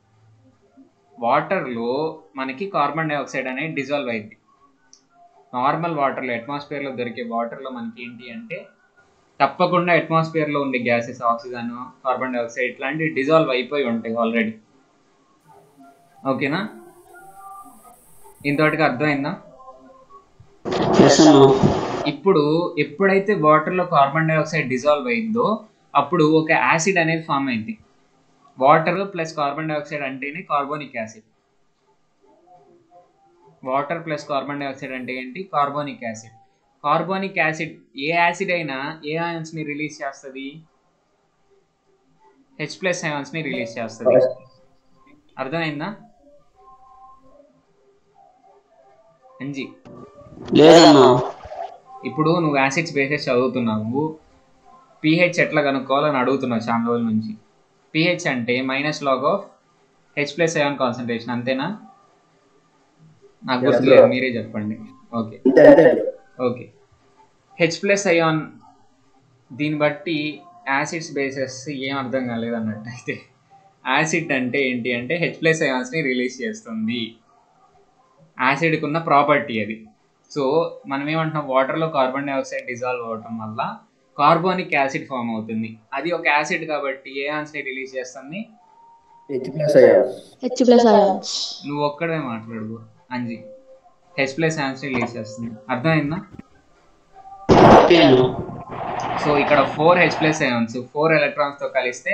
వాటర్లో మనకి కార్బన్ డైఆక్సైడ్ అనేది డిజాల్వ్ అయింది నార్మల్ వాటర్లో అట్మాస్ఫియర్లో దొరికే వాటర్లో మనకి ఏంటి అంటే తప్పకుండా అట్మాస్ఫియర్లో ఉండే గ్యాసెస్ ఆక్సిజన్ కార్బన్ డైఆక్సైడ్ ఇట్లాంటివి డిజాల్వ్ అయిపోయి ఉంటాయి ఆల్రెడీ ఓకేనా ఇంతవరకు అర్థమైందా ఎస్ అన్న ఇప్పుడు ఎప్పుడైతే వాటర్లో కార్బన్ డైఆక్సైడ్ డిజాల్వ్ అయిందో అప్పుడు ఒక యాసిడ్ అనేది ఫామ్ అయింది వాటర్ ప్లస్ కార్బన్ డైఆక్సైడ్ అంటేనే carbonic acid water plus carbon dioxide అంటే ఏంటి కార్బోనిక్ యాసిడ్ కార్బోనిక్ యాసిడ్ ఏ యాసిడ్ అయినా ఏ ions ని రిలీజ్ చేస్తుంది హెచ్ ప్లస్ ని రిలీజ్ చేస్తుంది అర్థమైందా అంజీ లేదన్నా ఇప్పుడు నువ్వు యాసిడ్స్ బేసెస్ చదువుతున్నావు పిహెచ్ ఎట్లా కనుక్కోవాలని అడుగుతున్నావు చాలా రోజుల నుంచి పిహెచ్ అంటే minus log of H plus ion concentration అంతేనా నాకు Yes, గుర్తులేదు bro. మీరే చెప్పండి ఓకే అంతే అంతే ఓకే హెచ్ ప్లస్ అయాన్ దీన్ని బట్టి యాసిడ్స్ బేసెస్ ఏం అర్థం కాలేదు అన్నట్టు అయితే యాసిడ్ అంటే ఏంటి అంటే హెచ్ ప్లస్ అయాన్స్ని రిలీజ్ చేస్తుంది యాసిడ్కి ఉన్న ప్రాపర్టీ అది సో మనం ఏమంటున్నాం వాటర్లో కార్బన్ డైఆక్సైడ్ డిజాల్వ్ అవటం వల్ల కార్బోనిక్ యాసిడ్ ఫామ్ అవుతుంది అది ఒక యాసిడ్ కాబట్టి ఏ యాన్స్ని రిలీజ్ చేస్తుంది హెచ్ ప్లస్ అయ్యా హెచ్ ప్లస్ అయాన్స్ నువ్వు ఒక్కడే మాట్లాడు Anji H plus ions release చేస్తుంది అర్థమైందా ఓకే అన్న సో ఇక్కడ four H plus ions four electrons తో కలిస్తే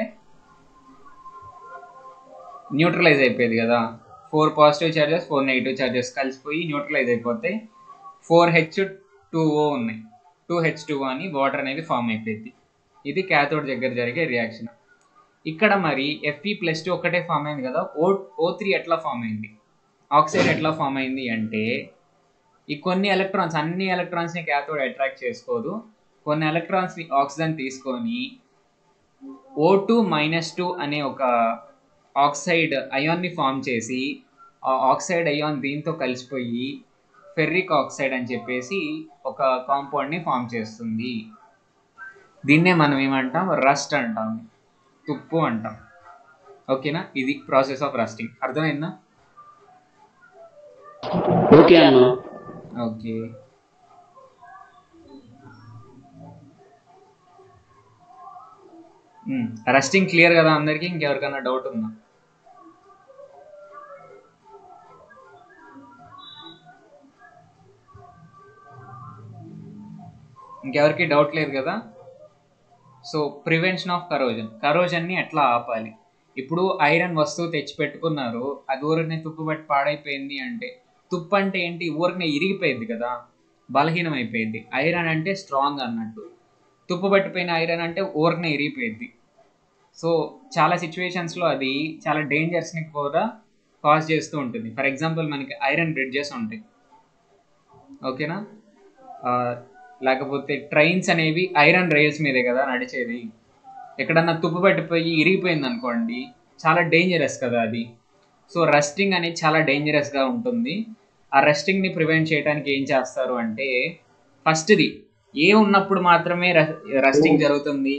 న్యూట్రలైజ్ అయిపోయేది కదా four positive charges four negative charges కలిసిపోయి న్యూట్రలైజ్ అయిపోతాయి ఫోర్ హెచ్ టూ ఓ ఉన్నాయి టూ హెచ్ టూ అని వాటర్ అనేది ఫామ్ అయిపోయింది ఇది క్యాథోడ్ దగ్గర జరిగే రియాక్షన్ ఇక్కడ మరి ఎఫ్ఈ ప్లస్ టూ ఒకటే ఫామ్ అయింది కదా ఓ ఓ త్రీ ఎట్లా ఫామ్ అయింది ఆక్సైడ్ ఎట్లా ఫామ్ అయింది అంటే ఈ కొన్ని ఎలక్ట్రాన్స్ అన్ని ఎలక్ట్రాన్స్ని క్యాథోడ్ అట్రాక్ట్ చేసుకోదు కొన్ని ఎలక్ట్రాన్స్ని ఆక్సిజన్ తీసుకొని ఓ టూ మైనస్ టూ అనే ఒక ఆక్సైడ్ అయాన్ని ఫామ్ చేసి ఆ ఆక్సైడ్ అయాన్ దీంతో కలిసిపోయి ఫెర్రిక్ ఆక్సైడ్ అని చెప్పేసి ఒక కాంపౌండ్ని ఫామ్ చేస్తుంది దీన్నే మనం ఏమంటాం రస్ట్ అంటాం తుప్పు అంటాం ఓకేనా ఇది ప్రాసెస్ ఆఫ్ రస్టింగ్ అర్థమైందా ఓకే అన్న ఓకే రస్టింగ్ క్లియర్ కదా అందరికి ఇంకెవరికైనా డౌట్ ఉందా ఇంకెవరికి డౌట్ లేదు కదా సో ప్రివెన్షన్ ఆఫ్ కరోజన్ కరోజన్ని ఎట్లా ఆపాలి ఇప్పుడు ఐరన్ వస్తువు తెచ్చి పెట్టుకున్నారు అది ఊరిని తుప్పు పట్టి పాడైపోయింది అంటే తుప్పు అంటే ఏంటి ఊరిని ఇరిగిపోయింది కదా బలహీనం అయిపోయింది ఐరన్ అంటే స్ట్రాంగ్ అన్నట్టు తుప్పు పట్టిపోయిన ఐరన్ అంటే ఊరిని ఇరిగిపోయింది సో చాలా సిచ్యువేషన్స్లో అది చాలా డేంజర్స్ని కూడా కాజ్ చేస్తూ ఉంటుంది ఫర్ ఎగ్జాంపుల్ మనకి ఐరన్ బ్రిడ్జెస్ ఉంటాయి ఓకేనా ఆ, లేకపోతే ట్రైన్స్ అనేవి ఐరన్ రైల్స్ మీదే కదా నడిచేది ఎక్కడన్నా తుప్పు పట్టిపోయి ఇరిగిపోయింది అనుకోండి చాలా డేంజరస్ కదా అది సో రస్టింగ్ అనేది చాలా డేంజరస్గా ఉంటుంది ఆ రస్టింగ్ని ప్రివెంట్ చేయడానికి ఏం చేస్తారు అంటే ఫస్ట్ది ఏ ఉన్నప్పుడు మాత్రమే రస్టింగ్ జరుగుతుంది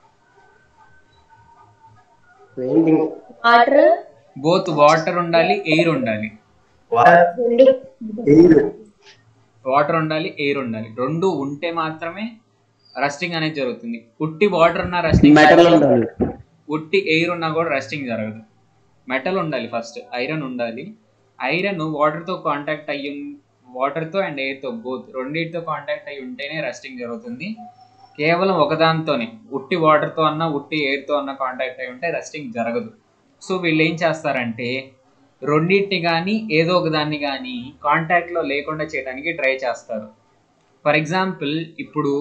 పెయింటింగ్ వాటర్ బోత్ వాటర్ ఉండాలి ఎయిర్ ఉండాలి వాటర్ ఉండాలి ఎయిర్ ఉండాలి రెండు ఉంటే మాత్రమే రస్టింగ్ అనేది జరుగుతుంది ఉట్టి వాటర్ ఉన్న రస్టింగ్ మెటల్ ఉండాలి ఉట్టి ఎయిర్ ఉన్నా కూడా రస్టింగ్ జరగదు మెటల్ ఉండాలి ఫస్ట్ ఐరన్ ఉండాలి ఐరన్ వాటర్తో కాంటాక్ట్ అయ్యి వాటర్తో అండ్ ఎయిర్తో బోత్ రెండింటితో కాంటాక్ట్ అయ్యి ఉంటేనే రస్టింగ్ జరుగుతుంది కేవలం ఒకదానితోనే ఉట్టి వాటర్తో అన్న ఉట్టి ఎయిర్తో అన్న కాంటాక్ట్ అయి ఉంటే రస్టింగ్ జరగదు సో వీళ్ళు ఏం చేస్తారంటే రెండింటిని కానీ ఏదో ఒక దాన్ని కానీ కాంటాక్ట్లో లేకుండా చేయడానికి ట్రై చేస్తారు ఫర్ ఎగ్జాంపుల్ ఇప్పుడు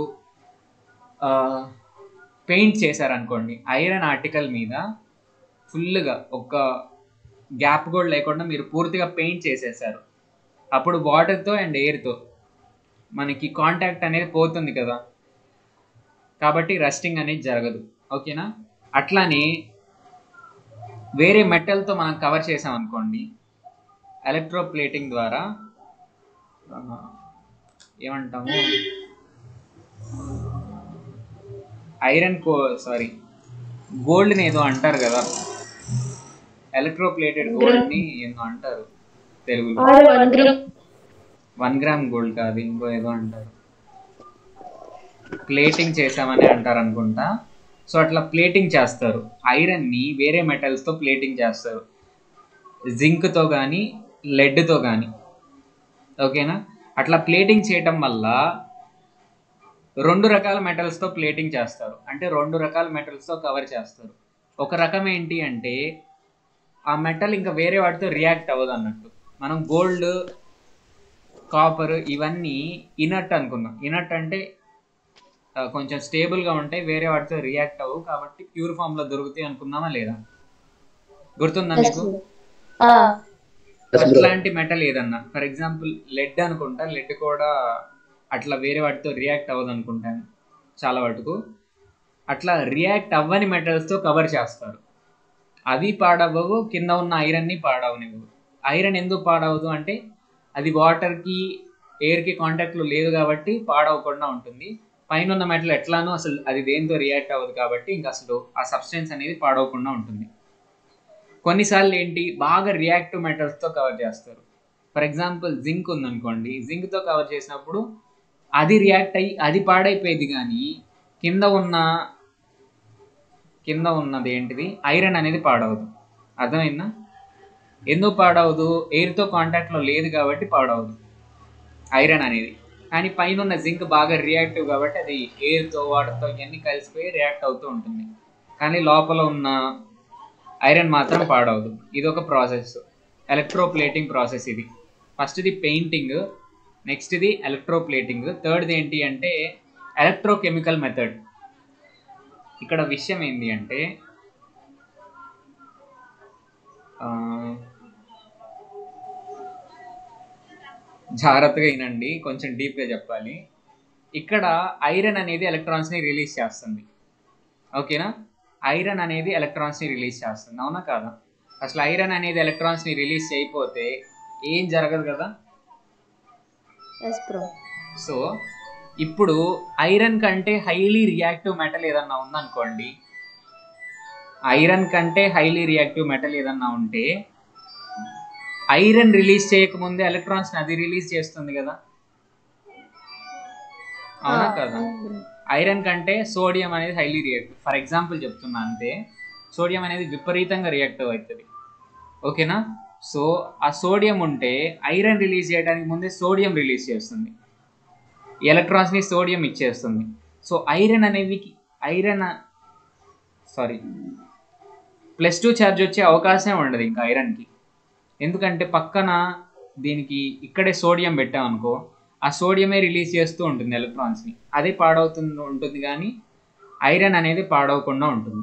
పెయింట్ చేశారనుకోండి ఐరన్ ఆర్టికల్ మీద ఫుల్గా ఒక గ్యాప్ కూడా లేకుండా మీరు పూర్తిగా పెయింట్ చేసేసారు అప్పుడు వాటర్తో అండ్ ఎయిర్తో మనకి కాంటాక్ట్ అనేది పోతుంది కదా కాబట్టి రస్టింగ్ అనేది జరగదు ఓకేనా అట్లానే వేరే మెటల్తో మనం కవర్ చేసాం అనుకోండి ఎలక్ట్రోప్లేటింగ్ ద్వారా ఆ, ఏమంటాము ఐరన్ కో సారీ గోల్డ్ని ఏదో అంటారు కదా ఎలక్ట్రోప్లేటెడ్ గోల్డ్ని ఏదో అంటారు తెలుగులో one gram one gram gold కాదు ఇంకో ఏదో అంటారు ప్లేటింగ్ చేసామని అంటారు అనుకుంటా సో అట్లా ప్లేటింగ్ చేస్తారు ఐరన్ని వేరే మెటల్స్తో ప్లేటింగ్ చేస్తారు జింక్తో కానీ లెడ్తో కానీ ఓకేనా అట్లా ప్లేటింగ్ చేయటం వల్ల రెండు రకాల మెటల్స్తో ప్లేటింగ్ చేస్తారు అంటే రెండు రకాల మెటల్స్తో కవర్ చేస్తారు ఒక రకం ఏంటి అంటే ఆ మెటల్ ఇంకా వేరే వాటితో రియాక్ట్ అవ్వదు అన్నట్టు మనం గోల్డ్ కాపర్ ఇవన్నీ ఇనట్ అనుకుందాం ఇనట్ అంటే ఆ, కొంచెం స్టేబుల్గా ఉంటాయి వేరే వాటితో రియాక్ట్ అవ్వవు కాబట్టి ప్యూర్ ఫామ్లో దొరుకుతాయి అనుకుందామా లేదా గుర్తుందా మీకు అట్లాంటి మెటల్ ఏదన్నా ఫర్ ఎగ్జాంపుల్ లెడ్ అనుకుంటా లెడ్ కూడా అట్లా వేరే వాటితో రియాక్ట్ అవ్వదు అనుకుంటాను చాలా వాటికు అట్లా రియాక్ట్ అవ్వని మెటల్స్తో కవర్ చేస్తారు అవి పాడవ్వవు కింద ఉన్న ఐరన్ని పాడవనివ్వవు ఐరన్ ఎందుకు పాడవదు అంటే అది వాటర్కి ఎయిర్కి కాంటాక్ట్లో లేదు కాబట్టి పాడవకుండా ఉంటుంది పైన ఉన్న మెటల్ ఎట్లానో అసలు అది దేంతో రియాక్ట్ అవ్వదు కాబట్టి ఇంకా అసలు ఆ సబ్స్టెన్స్ అనేది పాడవకుండా ఉంటుంది కొన్నిసార్లు ఏంటి బాగా రియాక్టివ్ మెటల్స్తో కవర్ చేస్తారు ఫర్ ఎగ్జాంపుల్ జింక్ ఉందనుకోండి జింక్తో కవర్ చేసినప్పుడు అది రియాక్ట్ అయ్యి అది పాడైపోయేది కానీ కింద ఉన్న కింద ఉన్నది ఏంటిది ఐరన్ అనేది పాడవదు అర్థమైందా ఎందుకు పాడవదు ఎయిర్తో కాంటాక్ట్లో లేదు కాబట్టి పాడవదు ఐరన్ అనేది కానీ పైన ఉన్న జింక్ బాగా రియాక్టివ్ కాబట్టి అది ఎయిర్తో వాటర్తో ఇవన్నీ కలిసిపోయి రియాక్ట్ అవుతూ ఉంటుంది కానీ లోపల ఉన్న ఐరన్ మాత్రం పాడవదు ఇది ఒక ప్రాసెస్ ఎలక్ట్రోప్లేటింగ్ ప్రాసెస్ ఇది ఫస్ట్ది పెయింటింగ్ నెక్స్ట్ది ఎలక్ట్రోప్లేటింగ్ థర్డ్ది ఏంటి అంటే ఎలక్ట్రోకెమికల్ మెథడ్ ఇక్కడ విషయం ఏంటి అంటే ఆ, జాగ్రత్తగా వినండి కొంచెం డీప్గా చెప్పాలి ఇక్కడ ఐరన్ అనేది ఎలక్ట్రాన్స్ని రిలీజ్ చేస్తుంది ఓకేనా ఐరన్ అనేది ఎలక్ట్రాన్స్ని రిలీజ్ చేస్తుంది అవునా కాదా అసలు ఐరన్ అనేది ఎలక్ట్రాన్స్ని రిలీజ్ చేయకపోతే ఏం జరగదు కదా ఎస్ బ్రో సో ఇప్పుడు ఐరన్ కంటే హైలీ రియాక్టివ్ మెటల్ ఏదన్నా ఉందనుకోండి ఐరన్ కంటే హైలీ రియాక్టివ్ మెటల్ ఏదన్నా ఉంటే ఐరన్ రిలీజ్ చేయకముందే ఎలక్ట్రాన్స్ అది రిలీజ్ చేస్తుంది కదా అవునా కదా ఐరన్ కంటే సోడియం అనేది హైలీ రియాక్ట్ ఫర్ ఎగ్జాంపుల్ చెప్తున్నా అంతే సోడియం అనేది విపరీతంగా రియాక్ట్ అవుతుంది ఓకేనా సో ఆ సోడియం ఉంటే ఐరన్ రిలీజ్ చేయడానికి ముందే సోడియం రిలీజ్ చేస్తుంది ఎలక్ట్రాన్స్ని సోడియం ఇచ్చేస్తుంది సో ఐరన్ అనేవి iron sorry plus two charge వచ్చే అవకాశం ఉండదు ఇంకా ఐరన్కి ఎందుకంటే పక్కన దీనికి ఇక్కడే సోడియం పెట్టామనుకో ఆ సోడియమే రిలీజ్ చేస్తూ ఉంటుంది ఎలక్ట్రాన్స్ని అదే పాడవుతుంది ఉంటుంది కానీ ఐరన్ అనేది పాడవకుండా ఉంటుంది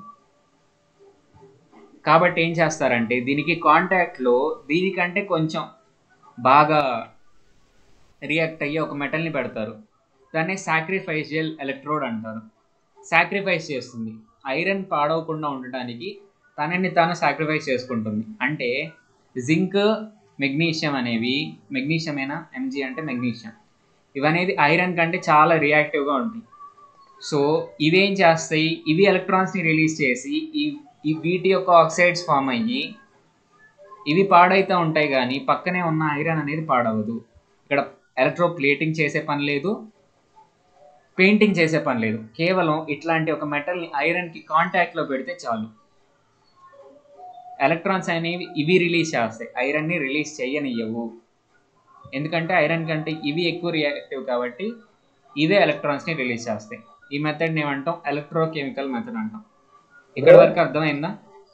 కాబట్టి ఏం చేస్తారంటే దీనికి కాంటాక్ట్లో దీనికంటే కొంచెం బాగా రియాక్ట్ అయ్యి ఒక మెటల్ని పెడతారు దాన్ని సాక్రిఫైషియల్ ఎలక్ట్రోడ్ అంటారు సాక్రిఫైస్ చేస్తుంది ఐరన్ పాడవకుండా ఉండటానికి తనని తాను సాక్రిఫైస్ చేసుకుంటుంది అంటే జింక్ మెగ్నీషియం అనేవి మెగ్నీషియమేనా ఎంజీ అంటే మెగ్నీషియం ఇవనేది ఐరన్ కంటే చాలా రియాక్టివ్గా ఉంటాయి సో ఇవేం చేస్తాయి ఇవి ఎలక్ట్రాన్స్ని రిలీజ్ చేసి ఈ ఈ వీటి యొక్క ఆక్సైడ్స్ ఫామ్ అయ్యి ఇవి పాడైతే ఉంటాయి కానీ పక్కనే ఉన్న ఐరన్ అనేది పాడవదు ఇక్కడ ఎలక్ట్రో ప్లేటింగ్ చేసే పని లేదు పెయింటింగ్ చేసే పని లేదు కేవలం ఇట్లాంటి ఒక మెటల్ని ఐరన్కి కాంటాక్ట్లో పెడితే చాలు ఎలక్ట్రాన్స్ అనేవి ఇవి రిలీజ్ చేస్తాయి ఐరన్ని రిలీజ్ చేయనియ్యవు ఎందుకంటే ఐరన్ కంటే ఇవి ఎక్కువ రియాక్టివ్ కాబట్టి ఇవే ఎలక్ట్రాన్స్ని రిలీజ్ చేస్తాయి ఈ మెథడ్ని ఏమంటాం ఎలక్ట్రోకెమికల్ మెథడ్ అంటాం ఇక్కడ వరకు అర్థమైందా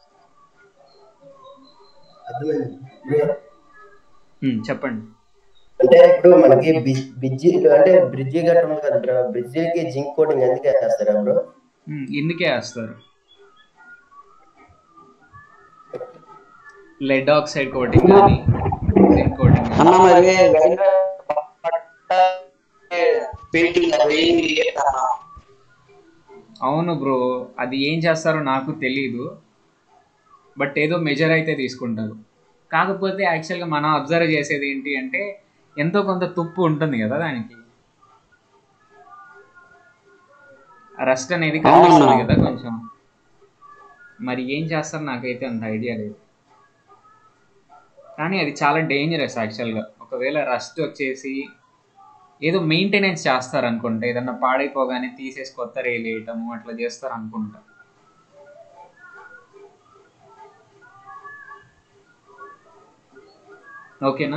అర్థమైంది బ్రో ఉమ్, చెప్పండి అంటే ఇప్పుడు మనకి బ్రిడ్జి అంటే బ్రిడ్జి గట్ట ఉంది కదా బ్రో బ్రిడ్జికి జింక్ కోటింగ్ ఎందుకు వేస్తారా బ్రో ఉమ్, ఇందుకే వేస్తారు లెడ్ ఆక్సైడ్ కోటింగ్ కానీ జింక్ కోటింగ్ కానీ అన్న మరి పెయింటింగ్ అవి అవును బ్రో అది ఏం చేస్తారో నాకు తెలియదు బట్ ఏదో మెజర్ అయితే తీసుకుంటారు కాకపోతే యాక్చువల్గా మనం అబ్జర్వ్ చేసేది ఏంటి అంటే ఎంతో కొంత తుప్పు ఉంటుంది కదా దానికి రస్ట్ అనేది కనిపిస్తుంది కదా కొంచెం మరి ఏం చేస్తారు నాకైతే అంత ఐడియా లేదు కానీ అది చాలా డేంజరస్ యాక్చువల్గా ఒకవేళ రస్ట్ వచ్చేసి ఏదో మెయింటెనెన్స్ చేస్తారు అనుకుంటా ఏదన్నా పాడైపోగానే తీసేసి కొత్త రైలు వేయటము అట్లా చేస్తారు అనుకుంటా ఓకేనా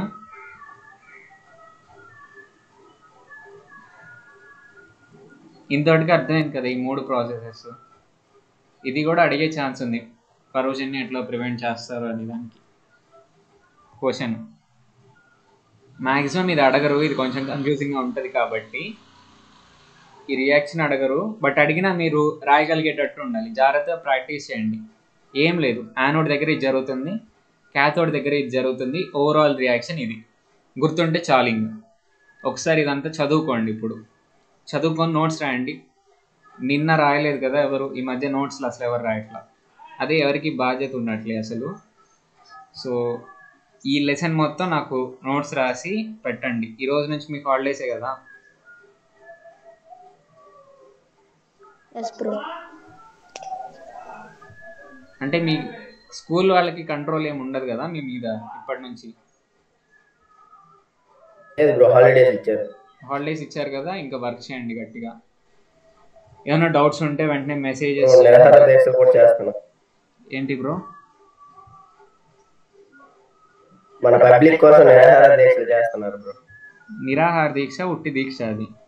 ఇంతటికి అర్థమైంది కదా ఈ మూడు ప్రాసెసెస్ ఇది కూడా అడిగే ఛాన్స్ ఉంది కరోజన్ని ఎట్లా ప్రివెంట్ చేస్తారు అని దానికి క్వశ్చన్ మ్యాక్సిమం ఇది అడగరు ఇది కొంచెం కన్ఫ్యూజింగ్గా ఉంటుంది కాబట్టి ఈ రియాక్షన్ అడగరు బట్ అడిగినా మీరు రాయగలిగేటట్టు ఉండాలి జాగ్రత్తగా ప్రాక్టీస్ చేయండి ఏం లేదు యానోడ్ దగ్గర ఇది జరుగుతుంది క్యాథోడ్ దగ్గర ఇది జరుగుతుంది ఓవరాల్ రియాక్షన్ ఇది గుర్తుంటే చాలు ఇంకా ఒకసారి ఇదంతా చదువుకోండి ఇప్పుడు చదువుకొని నోట్స్ రాయండి నిన్న రాయలేదు కదా ఎవరు ఈ మధ్య నోట్స్లు అసలు ఎవరు రాయట్లా అదే ఎవరికి బాధ్యత ఉన్నట్లే అసలు సో ఈ లెసన్ మొత్తం నాకు నోట్స్ రాసి పెట్టండి ఈ రోజు నుంచి మీకు హాలిడేసే కదా ఎస్ బ్రో అంటే మీ స్కూల్ వాళ్ళకి కంట్రోల్ ఏమి ఉండదు కదా మీ మీద ఇప్పటి నుంచి లేదు బ్రో హాలిడేస్ ఇచ్చారు హాలిడేస్ ఇచ్చారు కదా ఇంకా వర్క్ చేయండి గట్టిగా ఏమైనా డౌట్స్ ఉంటే వెంటనే మెసేజెస్ నిరాహార దీక్ష కూడా చేస్తున్నాం ఏంటి బ్రో మన పబ్లిక్ కోసం నిరాహార దీక్ష చేస్తున్నారు బ్రో నిరాహార దీక్ష ఉట్టి దీక్ష అది